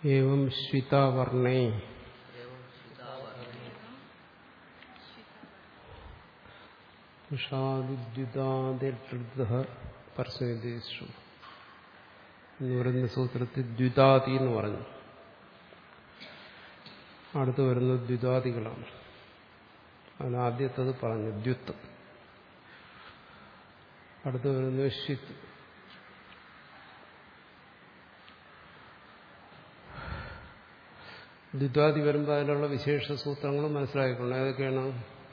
ഏവം ശ്വിതാവർണേ ഉഷാദിദ്യുതാദിർദ്ധ പരസ്യദേശു എന്ന് പറയുന്ന സൂത്രത്തിൽ ദ്വിതാതി എന്ന് പറഞ്ഞു അടുത്ത് വരുന്നത് ദ്വിതാദികളാണ് അതിൽ ആദ്യത്തത് പറഞ്ഞു ദ്യുത്ത് അടുത്ത് വരുന്നത് ഷിത്ത് ദ്വിതാദി വരുമ്പോൾ അതിലുള്ള വിശേഷ സൂത്രങ്ങൾ മനസ്സിലാക്കിക്കൊണ്ട് ഏതൊക്കെയാണ്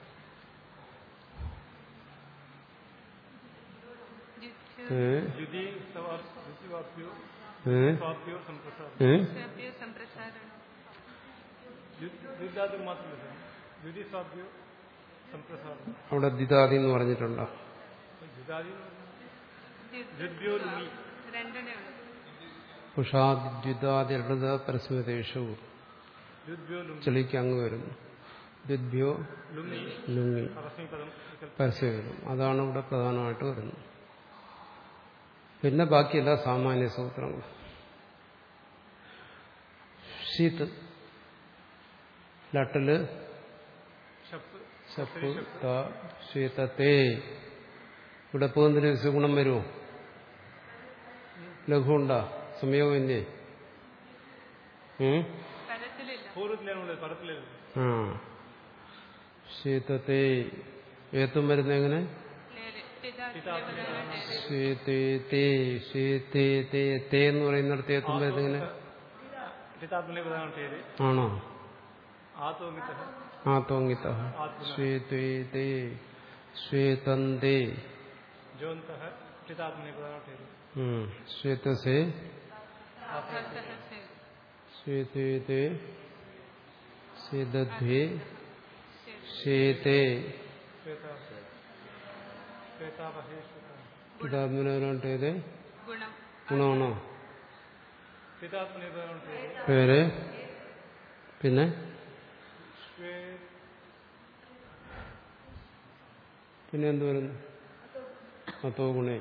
ഏ? ദ്വിതി ദ്വിതിവാപ്യോ ഏ? സ്വാപ്യോ സംപ്രസാദം ഏ? സംപ്രസാരണം ദ്വിതാദി മാത്രമല്ല ദ്വിതി സ്വാപ്യോ സംപ്രസാദം അവിടെ ദ്വിതാദി എന്ന് പറഞ്ഞിട്ടുണ്ടോ ദ്വിതാദി ദ്വിദ്യോ ലുമി രണ്ടെണ്ണേ ഉള്ളൂ ഉഷാദിദ്യുതാദിർഹൃത പരസ്മതേഷു ദ്വിദ്യോ ലുമി ചെളിക്ക് അങ്ങ് വരുന്നു ദ്വിദ്ഭ്യോ ലുമി ലുങ്ങി പരസ്മി പദം വികല്പം പരസ്യം വരും അതാണ് ഇവിടെ പ്രധാനമായിട്ട് വരുന്നത് പിന്നെ ബാക്കിയെല്ലാം സാമാന്യ സൂത്രങ്ങൾ ഷീത്ത് ലട്ടില് ഷപ്പ് ശപ്പ് ത ശ്വേതത്തെ ഇവിടെ പോകുന്നതിന് സുഗുണം വരുമോ ലഘുണ്ടാ സംയോഗമില്ലേ ഉം? പദത്തിലില്ല പൂർവ്വത്തിലാണ് പദത്തിലാണ് ആ ശീതത്തെ ഏത്തും വരുന്ന എങ്ങനെ നേരെ പിതാ ശ്വേതേ ശ്വേതേ തേ തേ എന്ന് പറയുന്നിടത്ത് ഏത്തും വരുന്ന എങ്ങനെ ഹിതാത്മനെ പ്രധാന പേര് ആണോ ആത്മമിത ആത്തോങ്ങിത ശ്വേതേ തേ ശ്വേതന്തേ ജോന്ത ഹിതാത്മനെ പ്രധാന പേര് ഉം. ശ്വേതസേ ശ്വേതേ തേ ശ്വേതധ്വേ ശ്വേതേ ശ്വേതാ ശ്വേതാപഹേ ശ്വേത ഇതാത്മനോട്ട് ഗുണം ഗുണമാണോ ഹിതാത്മനെ പ്രധാന പേര് പേര് പിന്നെ ശ്വേ പിന്നെ എന്ത് വരുന്നു അതോ ഗുണേ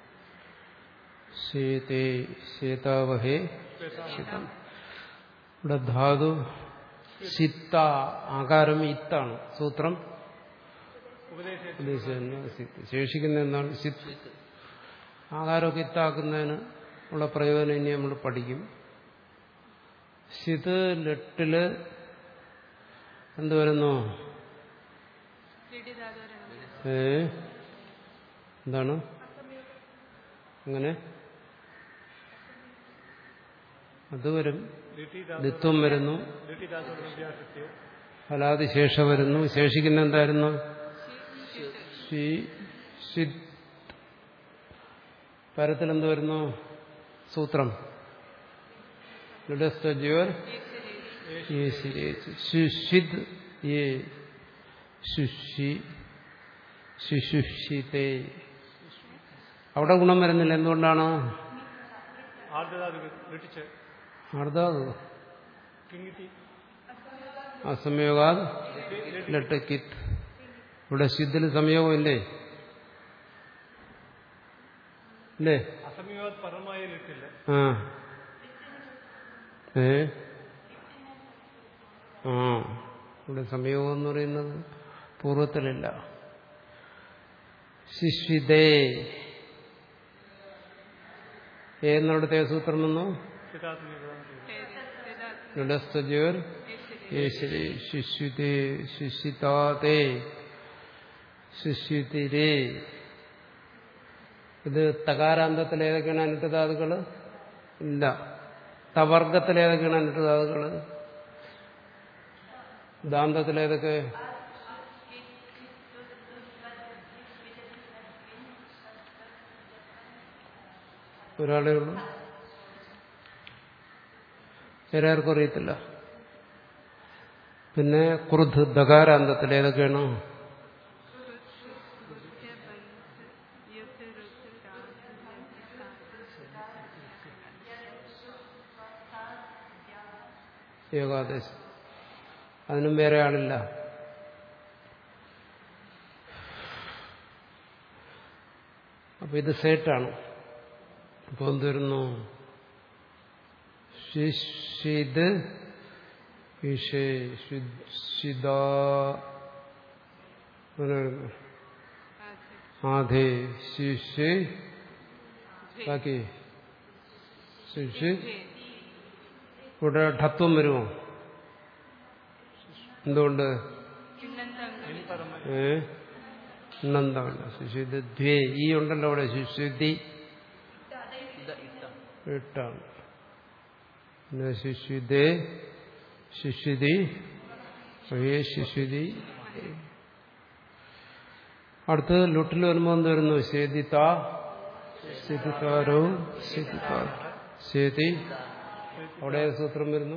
ശീതേ ശീതാവഹേ ശിതം ഇവിടെ ധാതു സിത്ത ആകാരം ഇത്താണ് സൂത്രം ഉപദേശ ഉദ്ദേശിച്ചത് സിത്ത് ശേഷിക്കുന്ന എന്താണ് സിത്ത് ആകാരമൊക്കെ ഇത്താക്കുന്നതിന് ഉള്ള പ്രയോജനം ഇനി നമ്മൾ പഠിക്കും സിത് ലെട്ടില് എന്ത് വരുന്നു ലിഡിതാദോരാണ് ഏ എന്താണ് അങ്ങനെ അത് വരും ദിത്വം വരുന്നു ലിട്ടിദാസോദ്യാസത്യോ ഫലാതി ശേഷ വരുന്നു ശേഷിക്കുന്ന എന്തായിരുന്നു ഷി ഷിത് പരത്തിൽ എന്ത് വരുന്നു സൂത്രം ലിഡസ്തജ്യോർ യേ ശിരേച്ച് ശുഷിത് യേ ശുഷി ശുശുഷിതേ അവിടെ ഗുണം വരുന്നില്ല എന്തുകൊണ്ടാണ് ആർദ്രതാദി ലിട്ടിച്ച് അർദ്ധാതു കിങ്ങിട്ടി അസംയോഗാത് ലട്ട് കിത്ത് ഇവിടെ സിദ്ധിൽ സംയോഗമില്ലേ ഇല്ലേ അസമയവാദ് പരമായ ലിട്ടില്ല ആ ഏ ആ ഇവിടെ സംയോഗം എന്ന് പറയുന്നത് പൂർവ്വത്തിലില്ല ശിഷ്വിതേ എന്നിടത്തെ സൂത്രം വന്നു ഹിതാത്മനെ പ്രധാന പേര് ലുഡസ്തജോർ യേശരി ശിഷ്യുതേ ശിഷ്യതാതേ ശിഷ്യുതിരേ ഇത് തകാരാന്തത്തിൽ ഏതൊക്കെയാണ് അനുട്ടധാതുകൾ ഇല്ല തവർഗത്തിൽ ഏതൊക്കെയാണ് അനുട്ടധാതുകൾ ദാന്തത്തിൽ ഏതൊക്കെ ഒരാളേ ഉള്ളൂ വേറെ ആർക്കും അറിയത്തില്ല പിന്നെ കുറുദ് ദകാരാന്തത്തിൽ ഏതൊക്കെയാണ് ഏകാദശി അതിനും വേറെ ആളില്ല അപ്പൊ ഇത് സേട്ടാണ് അപ്പൊ എന്ത് വരുന്നു ശിഷിത് ഇഷേ ശിദാ അങ്ങനെ വരുന്നു ആധേ ശിഷ് ബാക്കി ശിഷ് ഇവിടെ ഠത്വം വരുമോ എന്തുകൊണ്ട് ഏ നന്ദമല്ല ശിശുദ്ധ ദ്വേ ഈ ഉണ്ടല്ലോ അവിടെ ശിശുദ്ധി ഇട്ടാണ് പിന്നെ ശിശുദേ ശിശുതി ഏ ശിശുതി അടുത്ത് ലുട്ടിൽ വരുമ്പോൾ എന്ത് വരുന്നു ശേദിത ശേദിതാരോ ശേദിത ശേതി അവിടെ ഏത് സൂത്രം വരുന്നു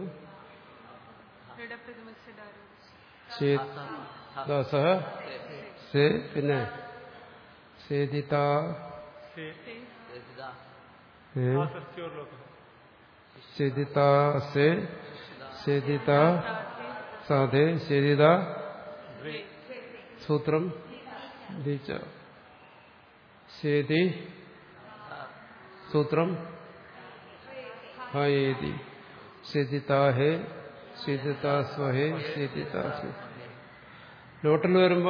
ദാസ സേ പിന്നെ സേദിത ഏ? സേദിത സേ സേദിത സാധേ സേദിത സൂത്രം ദിച്ച സേതി സൂത്രം ഹേതി സേദിത ഹേ സേദിത സ്വഹേ സേദിത സ്വ ലോട്ടിൽ വരുമ്പോ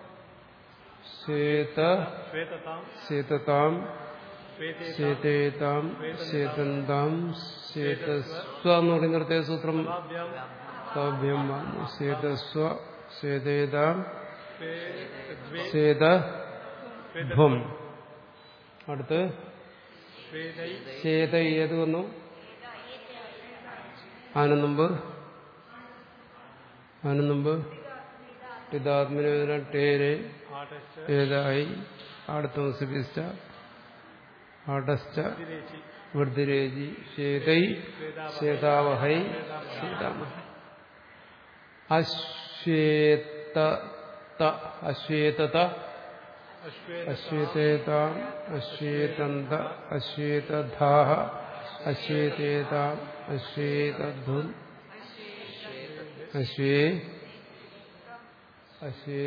ശ്വേത ശ്വേതതാം ശ്വേതതാം ശ്വേതേതാം ശ്വേതേതാം ശ്വേതന്താം ശ്വേതസ്വ എന്ന് പറയുന്നിടത്തെ സൂത്രം താഭ്യാം താഭ്യം വന്നു ശ്വേതസ്വ ശ്വേതേതാം ദ്വേ ശ്വേതഭം അടുത്ത് ശ്വേതൈ ശ്വേത ഏത് വന്നു അതിനു മുമ്പ് അതിനു മുമ്പ് പിതാത്മന ടേരെ ആടശ്ച ഏതായി അടുത്ത സുഭിച്ച അടശ്ച തിരേച്ചി വൃദ്ധിരേജി ശ്വേതൈ ശ്വേതാവഹൈ ശ്വേതാമഹ അശ്വേത അശ്വേതത അശ്വേത അശ്വേതേതാം അശ്വേതന്ത അശ്വേതധാഹ അശ്വേതേതാം അശ്വേതധും അശ്വേ അശ്വേ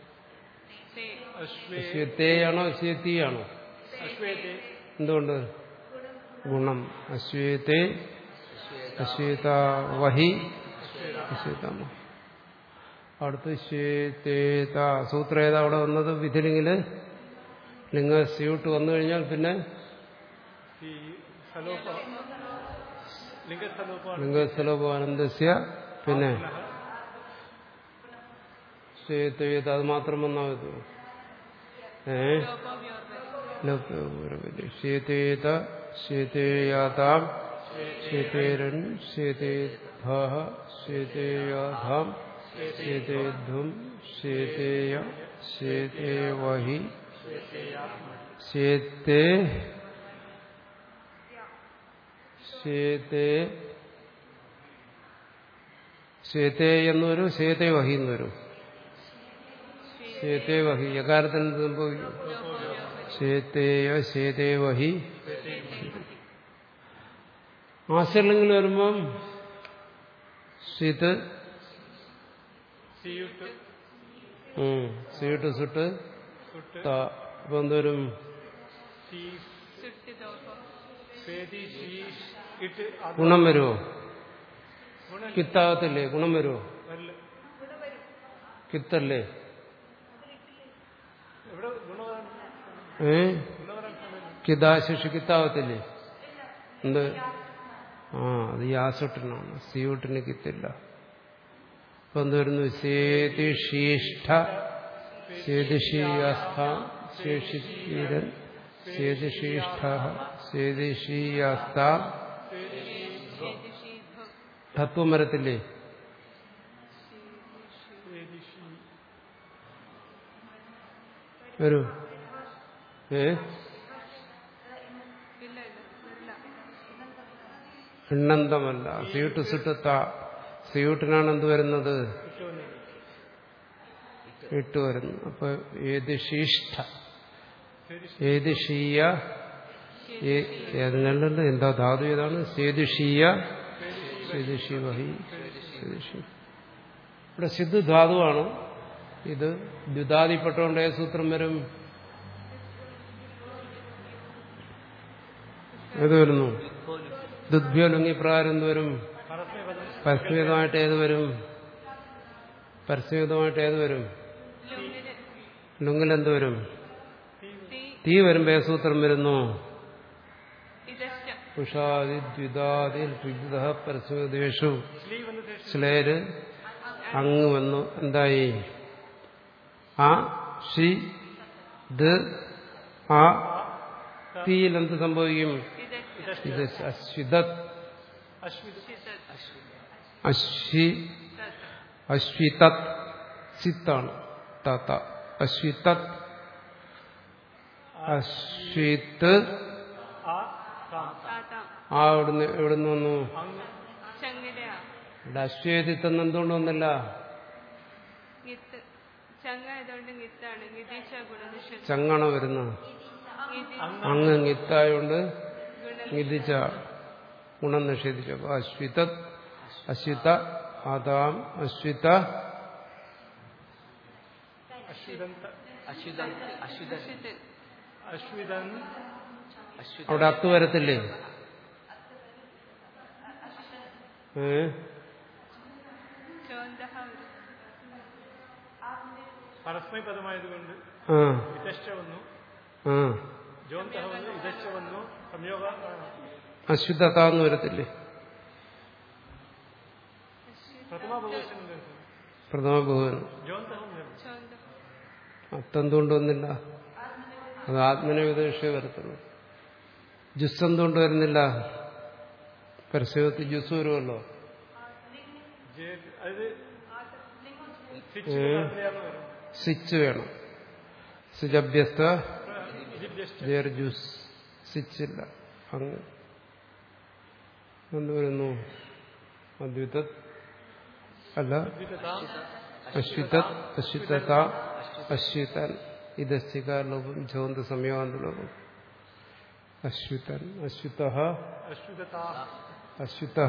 അശ്വേ അശ്വത്തെയാണോ അശ്വേത്തിയാണോ അശ്വേതേ എന്തുകൊണ്ട് ഗുണം അശ്വേത്തെ അശ്വേത വഹി അശ്വേതമ അടുത്ത് ശ്വേതേത സൂത്രം ഏതാ അവിടെ വന്നത് വിധിലിങ്ങില് ലിംഗ സ്യൂട്ട് വന്നു കഴിഞ്ഞാൽ പിന്നെ ഈ സലോപ ലിംഗസലോപ ലിംഗസ്ഥലോപാനന്ദസ്യ പിന്നെ ശ്വേതേത അത് മാത്രം വന്നാൽ മതി ഏ ശ്വേതേത ശ്വേതേയാതാം ശ്വേതേരൻ ശ്വേതേധാഹ ശ്വേതേയാധാം ശ്വേതേധ്വം ശ്വേതേയ ശ്വേതേവഹി ശ്വേതേ ശ്വേതേ ശ്വേതേ എന്ന് വരും ശ്വേതേ വഹി എന്ന് വരും ശ്വേതേ വഹി യകാരത്തിന് എന്ത് സംഭവിക്കും ശ്വേതേയ ശ്വേതേ വഹി ആശ്രലിംഗിൽ വരുമ്പം സിത് സിയുട്ട് സീട്ട് സുട്ട് സുട്ട് ത അപ്പൊ എന്തോരും സി സ്വേതി ശീഷ് ഇട്ട് അത് ഗുണം വരുമോ ഗുണം കിത്താകത്തില്ലേ ഗുണം വരുമോ വരില്ല. കിത്തല്ലേ എവിടെ ഗുണം വരാൻ ഏ ഗുണം വരാൻ സമയം കിതാശിഷ് കിത്താവത്തില്ലേ എന്ത് ആ അത് യാസൊട്ടിനാണ് സിയൂട്ടിന് കിത്തില്ല അപ്പൊ എന്ത് വരുന്നു സേതിഷീഷ്ഠ സേതിഷീയാസ്ഥ ശേഷിരൻ സേതിഷീഷ്ഠ സേതിഷീയാസ്ഥ തത്വം വരത്തില്ലേ സ്വേതി ശീ വരൂ ഏ എണ്ണന്തമല്ല സ്യൂട്ട് സുട്ടത്ത സ്യൂട്ടിനാണ് എന്ത് വരുന്നത് കിട്ടുമെന്നില്ല ഇട്ട് വരുന്നു അപ്പൊ ഏത് ശീഷ്ഠ സ്വേതി ഏത് ഷീയ ഏതിനല്ലല്ലോ എന്താ ധാതു ഏതാണ് സേതുഷീയ സേതുഷി വഹി സേതുഷി ഇവിടെ സിദ്ധു ധാതുവാണ് ഇത് ദ്വിതാദിപ്പെട്ടുകൊണ്ട് ഏത് സൂത്രം വരും ഏത് വരുന്നു ദുദ്ഭ്യോ ലുങ്ങി പ്രകാരം എന്ത് വരും പരസ്മയപദം പരസ്മയുതമായിട്ട് ഏത് വരും പരസ്മയുതമായിട്ട് ഏത് വരും ലുങ്ങിന് ലുങ്ങിൽ എന്ത് വരും തീ തീ വരുമ്പോ ഏത് സൂത്രം വരുന്നു ഇതഷ്ടം ഉഷാദി ദ്വിതാദി ത്രിജിത പരസ്മയുദേഷു സ്ലീവ് എന്ന് ഉദ്ദേശിച്ചു ശ്ലേര് അങ്ങ് വന്നു എന്തായി ആ ഷി ദ് ആ തീയിൽ എന്ത് സംഭവിക്കും ഇതഷ്ടം ഇത് അശ്വിതത് അശ്വിത് അശ്വി അശ്വിതത് സിത്താണ് താത്ത അശ്വിതത് അശ്വിത്ത് ആ താം താത്താം ആ എവിടുന്ന് എവിടുന്ന് വന്നു അങ്ങ് ചങ്ങിലയാ ഇവിടെ അശ്വേദിത്തെന്ന് എന്തുകൊണ്ട് വന്നില്ല ഗിത്ത് ചങ്ങ ആയതുകൊണ്ട് ഗിത്താണ് ഗിതീശ ഗുണനിഷത്ത് ചങ്ങണ വരുന്നത് ഗിതി അങ്ങ് ഗിത്തായോണ്ട് ഗുണ ഗിതിച്ച ഗുണം നിഷേധിച്ചു അപ്പൊ അശ്വിത അശ്വിത ആദാം അശ്വിത അശ്വിതന്ത അശ്വിതൻ അശ്വിതൻ നിഷത്ത് അശ്വിതൻ അശ്വിതൻ അവിടെ അത്ത് വരത്തില്ലേ ഏ ചോന്തഹ വരും പരസ്മയപദമായതുകൊണ്ട് ആ ഇതശ്ച വന്നു ആ ജോന്തഹ വന്നു ഇതശ്ച വന്നു സംയോഗ ആ, അശ്വിതത എന്ന് വരത്തില്ലേ പ്രഥമ ബഹുവചനം എന്താണ്? പ്രഥമ ബഹുവനം ജോന്തഹ വന്നു ചോന്തഹ അത്തെന്തുകൊണ്ട് വന്നില്ല അത് ആത്മനവിദേശേ വരത്തുള്ളൂ ജുസ് എന്തുകൊണ്ട് വരുന്നില്ല പരസ്യത്തിൽ ജുസ് വരുമല്ലോ ജെ- അത് സിച്ച് ഏ? കർത്തയാന്ന് വരും സിച്ച് വേണം സിജഭ്യസ്ത ഇതിഭ്യശ്ച ജേർ ജ്യൂസ് സിച്ചില്ല അങ്ങ് എന്ത് വരുന്നു അദ്വിത അല്ല വിവിധത അശ്വിത അശ്വിതത അശ്വിതൻ ഇതസ്തികാരലോപം ജോന്ത സംയോഗാന്തലോപം അശ്വിതൻ അശ്വിത അശ്വിതത അശ്വിത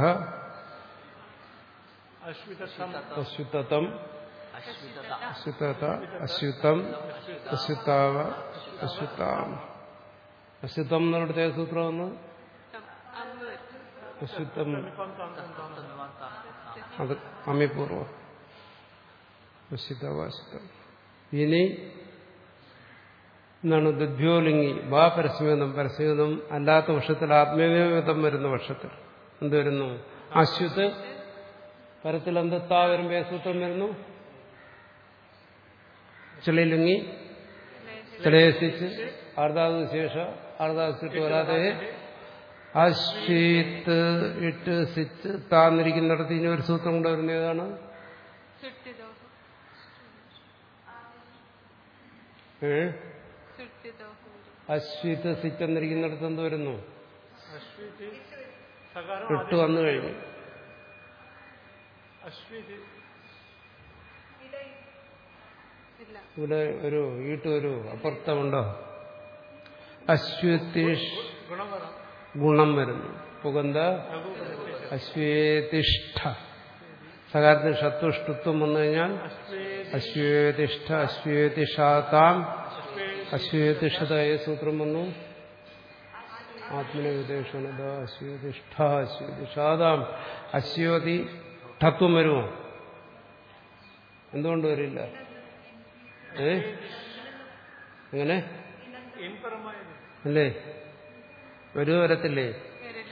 അശ്വിതം അശ്വിതം അശ്വിതത അശ്വിതത അശ്വിതം അശ്വിതാവ അശ്വിതാം അശ്വിതം എന്നിടത്തെ സൂത്രം ഒന്ന് തം അമ്മ വരും അശ്വിതം ഇപ്പം താം താം താം തന്മാർത്ത അത് അമ്മിപൂർവം അശ്വിതവാശിതം ഇനി എന്താണ് ദുദ്ഭ്യോലിംഗി വാ പരസ്മേതം പരസ്മേതം അല്ലാത്ത വർഷത്തിൽ ആത്മീയതം വരുന്ന വർഷത്തിൽ എന്ത് വരുന്നു അശ്വത്ത് പരത്തിൽ എന്തെത്താ വരുമ്പോ ഏത് സൂത്രം വരുന്നു ചിളയിലുങ്ങി ചിളയസിച്ച് ആർദാത് ശേഷ ആർദാസിട്ട് വരാതെ അശ്വീത്ത് ഇട്ട് സിച്ച് താന്നിരിക്കുന്നിടത്ത് ഇനി ഒരു സൂത്രം കൂടെ വരുന്ന ഏതാണ് സുട്ടിദോഹം ഏ സുട്ടിദോഹം വരും അശ്വീത്ത് സിച്ച് എന്നിരിക്കുന്നിടത്ത് എന്ത് വരുന്നു അശ്വിതി സകാരം ഇട്ട് വന്നു കഴിഞ്ഞു അശ്വിതി ഇല്ല ഇവിടെ ഒരു ഈട്ട് ഒരു അപ്പുറത്തമുണ്ടോ അശ്വതിഷ് ഗുണം വരാം ഗുണം വരുന്നു പുകന്ത ലഘു ഉപദേശം അശ്വേതിഷ്ഠ സകാരത്തിന് ഷത്വഷ്ടുത്വം വന്നു കഴിഞ്ഞാൽ അശ്വേതി അശ്വേതിഷ്ഠ അശ്വേതിഷാതാം അശ്വേതിഷത ഏ സൂത്രം വന്നു ആത്മനവിദേശനത അശ്വേതിഷ്ഠ അശ്വേതിഷാതാം അശ്വതി ഠത്വം വരുമോ എന്തുകൊണ്ട് വരില്ല ഏ എങ്ങനെ ഇൻപരമായത് അല്ലേ വരുമോ വരത്തില്ലേ വരില്ല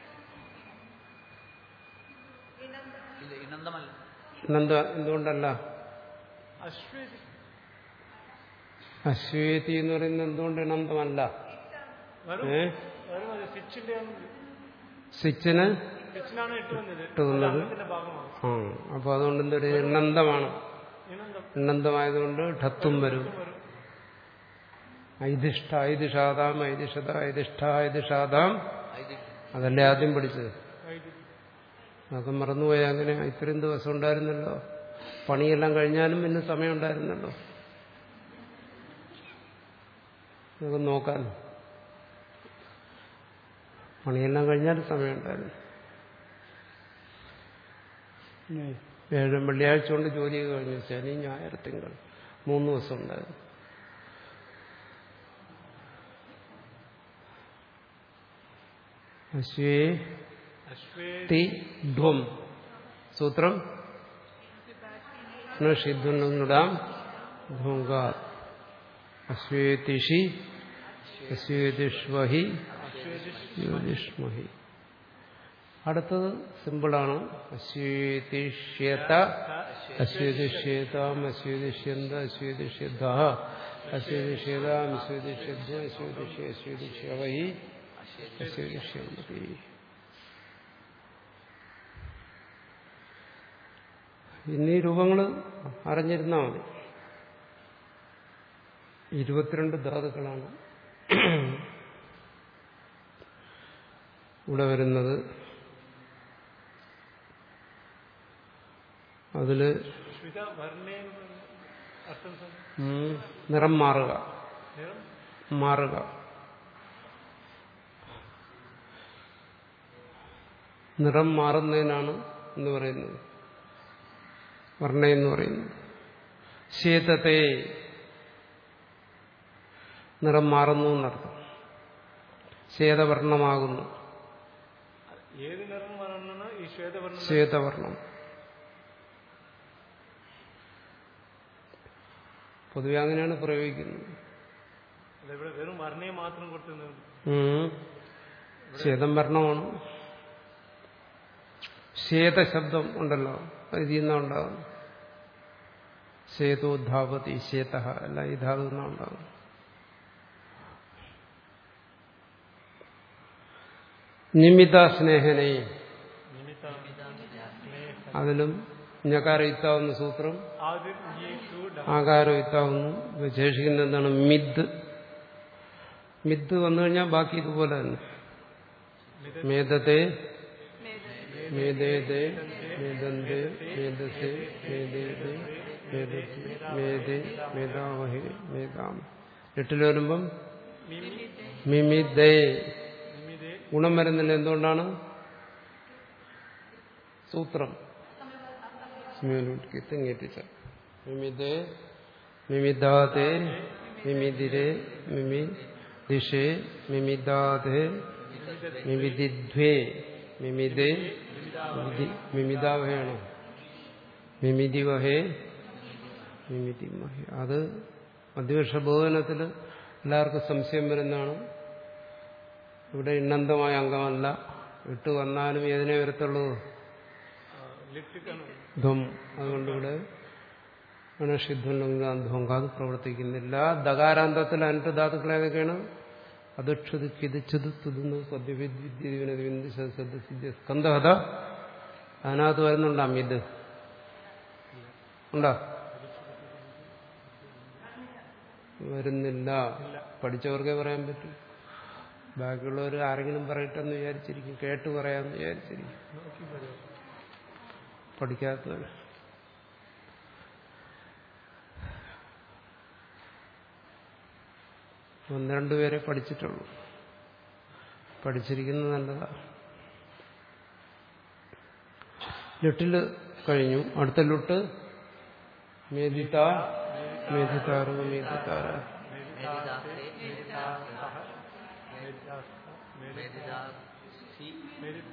ഇല്ല ഇനന്തമല്ല എന്നെന്താ എന്തുകൊണ്ടല്ല അശ്വേതി അശ്വേതി എന്ന് പറയുന്നത് എന്തുകൊണ്ട് ഇണന്തമല്ല വരും ഏ വരും അത് സിച്ചിന്റെ സിച്ചിന് സിച്ചിനാണ് ഇട്ട് വന്നത് ഇട്ട് വന്നത്. അത് അംഗത്തിന്റെ ഭാഗമാണ് ആ അപ്പൊ അതുകൊണ്ട് എന്തൊരു ഇണന്തമാണ് ഇനന്തം ഇണന്തമായതുകൊണ്ട് ഠത്വം വരും വരും ഐതിഷ്ഠ ഐതിഷാദാം ഐതിഷത ഐതിഷ്ഠ ഐതിഷാദാം ഐതി അതല്ലേ ആദ്യം പഠിച്ചത് വൈദ്യുതി അതൊക്കെ മറന്നുപോയാൽ അങ്ങനെ ഇത്രയും ദിവസം ഉണ്ടായിരുന്നല്ലോ പണിയെല്ലാം കഴിഞ്ഞാലും പിന്നെ സമയം ഉണ്ടായിരുന്നല്ലോ നമുക്ക് നോക്കാൻ പണിയെല്ലാം കഴിഞ്ഞാലും സമയമുണ്ടായിരുന്നു ഏഴ് വെള്ളിയാഴ്ച കൊണ്ട് ജോലി കഴിഞ്ഞു ശനി ഞായർ തിങ്കൾ മൂന്ന് ദിവസം ഉണ്ടായിരുന്നു അശ്വേ അശ്വേ തി ധ്വം സൂത്രം ഷിദ്വന്നിടാം ധ്വങ്കാ അശ്വേതിഷി അശ്വേതിഷ്വഹി യോതിഷ്മഹി അടുത്തത് സിമ്പിളാണ് അശ്വേതിഷ്യത അശ്വേതിഷ്യേതാം അശ്വേതിഷ്യന്ത അശ്വേതിഷ്യത അശ്വേതിഷ്യേതാം അശ്വേതിഷ്യദ്വ അശ്വേതിഷ്യ അശ്വേതിഷ്യവഹി അശ്വേതിഷ്യന്തി ഇന്നീ രൂപങ്ങൾ അറിഞ്ഞിരുന്നാൽ മതി ഇരുപത്തിരണ്ട് ധാതുക്കളാണ് ഇവിടെ വരുന്നത് അതില് ശ്വിത വർണ്ണേ എന്ന് പറഞ്ഞ അർത്ഥം സാർ ഉം, നിറം മാറുക നിറം മാറുക നിറം മാറുന്നതിനാണ് എന്ന് പറയുന്നത് വർണ്ണ എന്ന് പറയുന്നത് ശ്വേതത്തെ നിറം മാറുന്നു എന്നർത്ഥം ശ്വേതവർണ്ണമാകുന്നു ഏത് നിറം വർണ്ണന ഈ ശ്വേതവർണ്ണ ശ്വേതവർണ്ണം പൊതുവെ അങ്ങനെയാണ് പ്രയോഗിക്കുന്നത് അല്ല ഇവിടെ വെറും വർണ്ണയെ മാത്രം കൊടുത്തു ഉം. ശ്വേതം വർണ്ണമാണ് ശ്വേത ശബ്ദം ഉണ്ടല്ലോ അത് ഇതിൽ നിന്നാണ് ഉണ്ടാകും ശ്വേതോദ്ധാവതി ശ്വേത അല്ല ഈ ധാതു നിന്നാണ് ഉണ്ടാകും നിമിത സ്നേഹനെ നിമിത്ത സ്നേഹ അതിലും ഞകാരം ഇത്താവുന്ന സൂത്രം ആദ്യം ഈ ടു ഡ ആകാരം ഇത്താവുന്നു വിശേഷിക്കുന്നത് എന്താണ് മിദ് മിദ് വന്നു കഴിഞ്ഞാൽ ബാക്കി ഇതുപോലെ തന്നെ മേധത്തെ മേധേതേ മേധന്തേ മേധസേ മേധേതേ മേധസേ മേധേ മേധാവഹേ മേധാം എട്ടിൽ വരുമ്പം മിമിദേ നിമിതേ ഗുണം വരുന്നില്ല എന്തുകൊണ്ടാണ് സൂത്രം കിത്തങ്ങേറ്റിച്ച മിമിദേ മിമിദാതേ മിമിദിരേ മിമി ദിശേ മിമിദാതേ മിമിദിധ്വേ മിമിദേ മിമിദി- മിമിദാവഹയാണോ മിമിദിവഹേ മിമിതിമഹേ അത് മധ്യവർഷ ബോധനത്തിൽ എല്ലാവർക്കും സംശയം വരുന്നതാണ് ഇവിടെ ഇണ്ണന്തമായ അംഗമല്ല ഇട്ട് വന്നാലും ഏതിനെ വരത്തുള്ളൂ ലിപ്റ്റിക്കാണ് ധ്വം അതുകൊണ്ട് ഇവിടെ അണഷിധ്വം അത് പ്രവർത്തിക്കുന്നില്ല ദകാരാന്തത്തിൽ അനട്ട് ധാതുക്കൾ ഏതൊക്കെയാണ് അധക്ഷത് കിതിച്ചത് തുതുന്നു സദ്യവിദ്യുവിനത് സദ്യസിദ്ധ്യ സ്കന്ധഹത അതിനകത്ത് വരുന്നുണ്ട് അമിത് ഉണ്ടോ വരുന്നില്ല പഠിച്ചവർക്കേ പറയാൻ പറ്റും ബാക്കിയുള്ളവർ ആരെങ്കിലും പറയട്ടെന്ന് വിചാരിച്ചിരിക്കും കേട്ട് പറയാമെന്ന് വിചാരിച്ചിരിക്കും പഠിക്കാത്തവർ ഒന്ന് രണ്ടുപേരെ പഠിച്ചിട്ടുള്ളൂ പഠിച്ചിരിക്കുന്നത് നല്ലതാ ലുട്ടില് കഴിഞ്ഞു അടുത്ത ലുട്ട് മേദിത മേദിതാറു മേദിതാര മേദിതാസേ മേദിതാസി മേദിത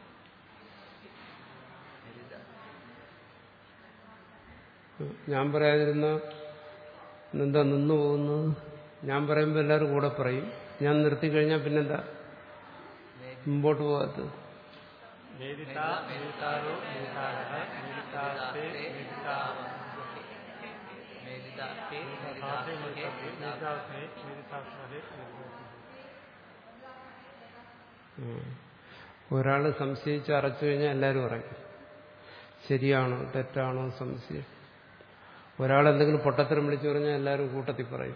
ഞാൻ പറയാതിരുന്ന എന്താ നിന്നു പോകുന്നത് ഞാൻ പറയുമ്പോൾ എല്ലാവരും കൂടെ പറയും ഞാൻ നിർത്തി കഴിഞ്ഞാൽ പിന്നെന്താ മുമ്പോട്ട് പോകാത്തത് മേദിത മേദിതാരോ മേദിതാരः മേദിതാസ്തേ മേദിതാവः മേദിതാസേ ഭാസേ മേദിതാസേ മേദിതാസ്മേ മേദിതാസ്മഹേ ഒരാൾ സംശയിച്ച് അറച്ചു കഴിഞ്ഞാൽ എല്ലാവരും പറയും ശരിയാണോ തെറ്റാണോ സംശയം ഒരാളെന്തെങ്കിലും പൊട്ടത്തരം വിളിച്ചു പറഞ്ഞാൽ എല്ലാവരും കൂട്ടത്തിൽ പറയും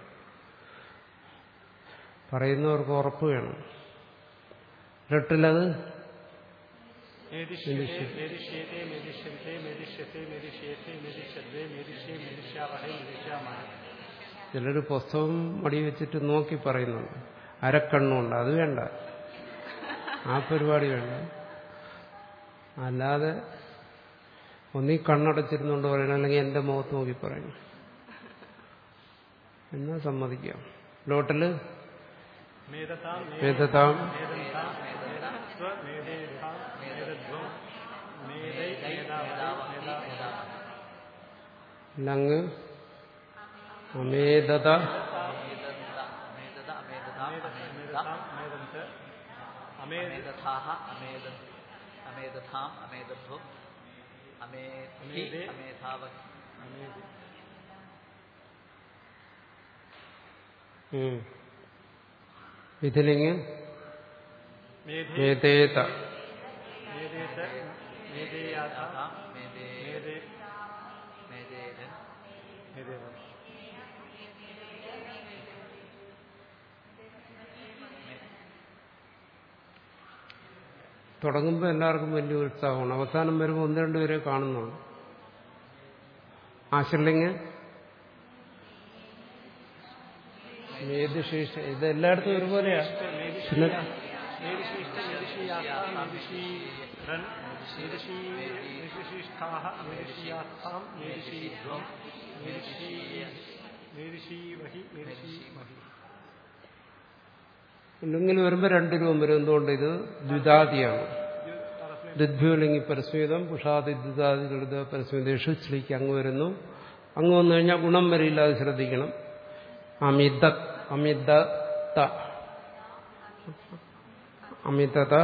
പറയുന്നവർക്ക് ഉറപ്പ് വേണം രട്ടിലത് മേദിഷ്യത്തെ മേദിഷ്യത്തെ മേദിഷ്യന്തെ മേദിഷ്യത്തെ മേദിഷ്യത്തെ മേദിഷ്യദ്വേ മേദിഷ്യേ മേദിഷ്യാവഹേ മേദിഷ്യാമഹേ ചിലർ പുസ്തകം മടി വെച്ചിട്ട് നോക്കി പറയുന്നുണ്ട് അരക്കണ്ണുണ്ട് അത് വേണ്ട ആ പരിപാടി വേണ്ട അല്ലാതെ ഒന്നീ കണ്ണടച്ചിരുന്നുകൊണ്ട് പറയണം അല്ലെങ്കിൽ എന്റെ മുഖത്ത് നോക്കി പറയണം എന്നാ സമ്മതിക്കാം ലോട്ടല് मेधतां മേധതാം मेदन्तां मेदस्व मेधेधां मेदध्वं मेधै मेधावति मेधा ലങ് അമേദത അമേദത അമേദത അമേദത मेधतां मेदन्त अमेध അമേദഥാഹ അമേദ അമേദഥാം അമേദധ്വം അമേധി അമേധാവതി अमेधि ഉം. വിധിലിങ് मेधे മേതേത मेधेत मेधेयातां യാഥാ മേദേ मेधे മേദേരൻ मेधेवम् തുടങ്ങുമ്പോൾ എല്ലാവർക്കും വലിയ ഉത്സാഹമാണ് അവസാനം വരുമ്പോൾ ഒന്ന് രണ്ട് പേരെ കാണുന്നതാണ് ആശ്രലിങ് മേധുശേഷ ഇത് എല്ലായിടത്തും ഒരുപോലെയാ പിന്നെ मेदिशिष्ट मेदिशीयास्तां मेदिशीरन् मेदिशी मेदिशिष्ठाः मेदिशीयास्तां मेदिशीध्वं मेदिशी मेदिशीवहि मेदिशीमहि ഇല്ലെങ്കിൽ വരുമ്പോൾ രണ്ട് രൂപം വരും എന്തുകൊണ്ട് ഇത് ദ്വിതാദിയാണ് ദ്വിഭ്യോലിംഗി പരസ്മിതം പുഷാദി ദ്വിതാദി ലളിത പരസ്മിതേഷു ശ്രീക്ക് അങ്ങ് വരുന്നു അങ്ങ് വന്നു കഴിഞ്ഞാൽ ഗുണം വരില്ല അത് ശ്രദ്ധിക്കണം അമിത അമിതത അമിതത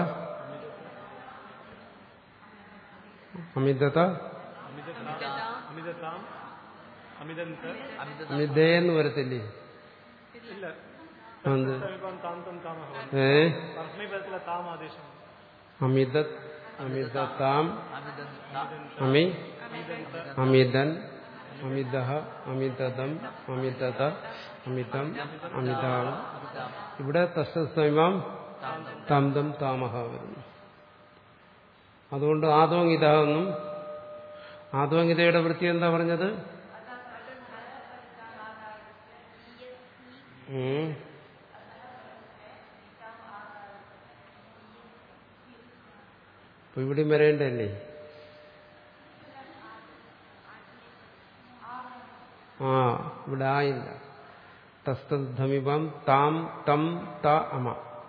അമിതത അമിതതാം അമിതന്ത അമിത അമിതയെന്ന് വരത്തില്ലേ ഇല്ല എന്ത് സമീപം താം തം താമഹ ഏ പരസ്മൈപദത്തിലെ താം ആദേശം അമിതത് അമിതതാം അമിദന്ത അമി അമിതൻ അമിത അമിതതം അമിതത അമിതം അമിതാവ് ഇവിടെ തസ്സമയം താം തം താമഹ വരുന്നു അതുകൊണ്ട് ആദോങ്ങിത എന്നും ആദോങ്ങിതയുടെ വൃത്തി എന്താ പറഞ്ഞത് ഉം. ഇപ്പൊ ഇവിടെയും വരേണ്ടല്ലേ ആ ഇവിടെ ആയില്ല തസ്തമീപം താം തം ത അമ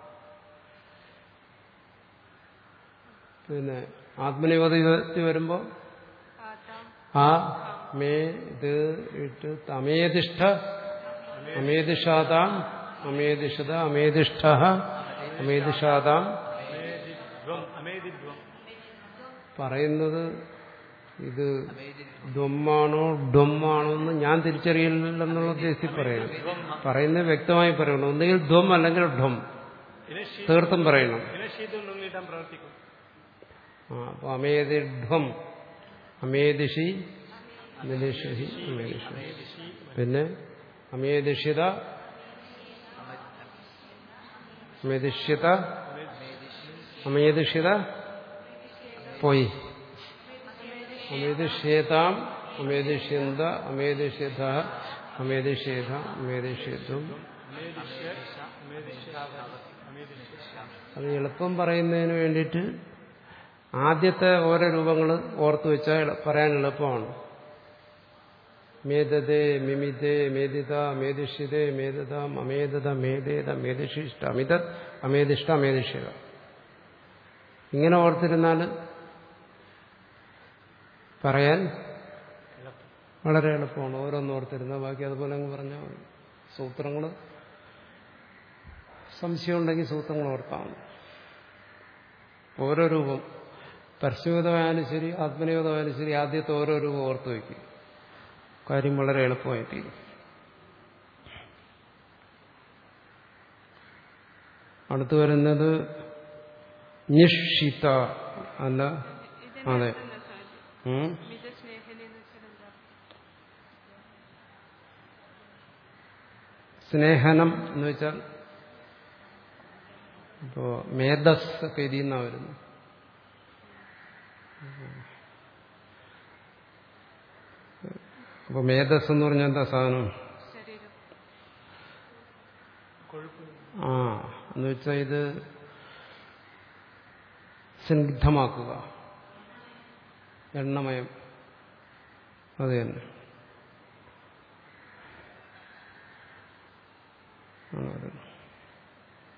പിന്നെ ആത്മനിപതി വരുമ്പോ ആതാം ആ മേ ഇത് ഇട്ട് അമേതിഷ്ഠ അമേതിഷാതാം അമേതിഷത അമേതിഷ്ഠ അമേതിഷാതാം അമേദിധ്വം അമേദിധ്വം പറയുന്നത് ഇത് ദ്വമ്മാണോ ഡൊമ്മാണോ എന്ന് ഞാൻ തിരിച്ചറിയില്ലെന്നുള്ള ഉദ്ദേശത്തിൽ പറയണം പറയുന്നത് വ്യക്തമായി പറയണം ഒന്നുകിൽ ധ്വം അല്ലെങ്കിൽ ഡൊം ഇനശീ തീർത്തും പറയണം ഇനശീതം നുങ്ങിട്ടാൻ പ്രവർത്തിക്കും ആ അപ്പൊ അമേതിഢം അമേദിഷി അമേദിഷി അമേദിഷി പിന്നെ അമേദിഷിത അമേദിഷ്യത അമേദിഷിത പോയി അമേദിഷ്യേതാം അമേദിഷ്യന്ത അമേദിഷ്യത അമേദിഷ്യേത അമേദിഷ്യത്വം അമേദിഷ്യ അമേദിഷ്യ അമേദിഷ്യ അത് എളുപ്പം പറയുന്നതിന് വേണ്ടിയിട്ട് ആദ്യത്തെ ഓരോ രൂപങ്ങൾ ഓർത്തു വെച്ചാൽ പറയാൻ എളുപ്പമാണ് മേധതേ മിമിതേ മേദിത മേദിഷ്യതേ മേധത അമേധത മേധേത മേദിഷിഷ്ട അമിത അമേദിഷ്ട അമേദിഷ്യത ഇങ്ങനെ ഓർത്തിരുന്നാൽ പറയാൻ വളരെ എളുപ്പമാണ് ഓരോന്ന് ഓർത്തിരുന്നാൽ ബാക്കി അതുപോലെ അങ്ങ് പറഞ്ഞാൽ മതി സൂത്രങ്ങൾ സംശയം ഉണ്ടെങ്കിൽ സൂത്രങ്ങൾ ഓർത്താം ഓരോ രൂപം പരസ്യഗതമായാലും ശരി ആത്മനിയോഗമായാലും ശരി ആദ്യത്തെ ഓരോ രൂപം ഓർത്തു വയ്ക്കും കാര്യം വളരെ എളുപ്പമായി തീരും അടുത്തു വരുന്നത് നിഷിത അല്ല അതെ ഉം. മിത സ്നേഹനെ എന്ന് വെച്ചാൽ എന്താ സ്നേഹനം എന്ന് വെച്ചാൽ ഇപ്പോ മേധസ് ഒക്കെ ഇതിൽ നിന്നാ വരുന്നു അപ്പൊ മേധസ് എന്ന് പറഞ്ഞാൽ എന്താ സാധനം ശരീരം ആ എന്ന് വെച്ചാൽ ഇത് സ്നിഗ്ധമാക്കുക എണ്ണമയം അത് തന്നെ ആണ് പറയുന്നത്.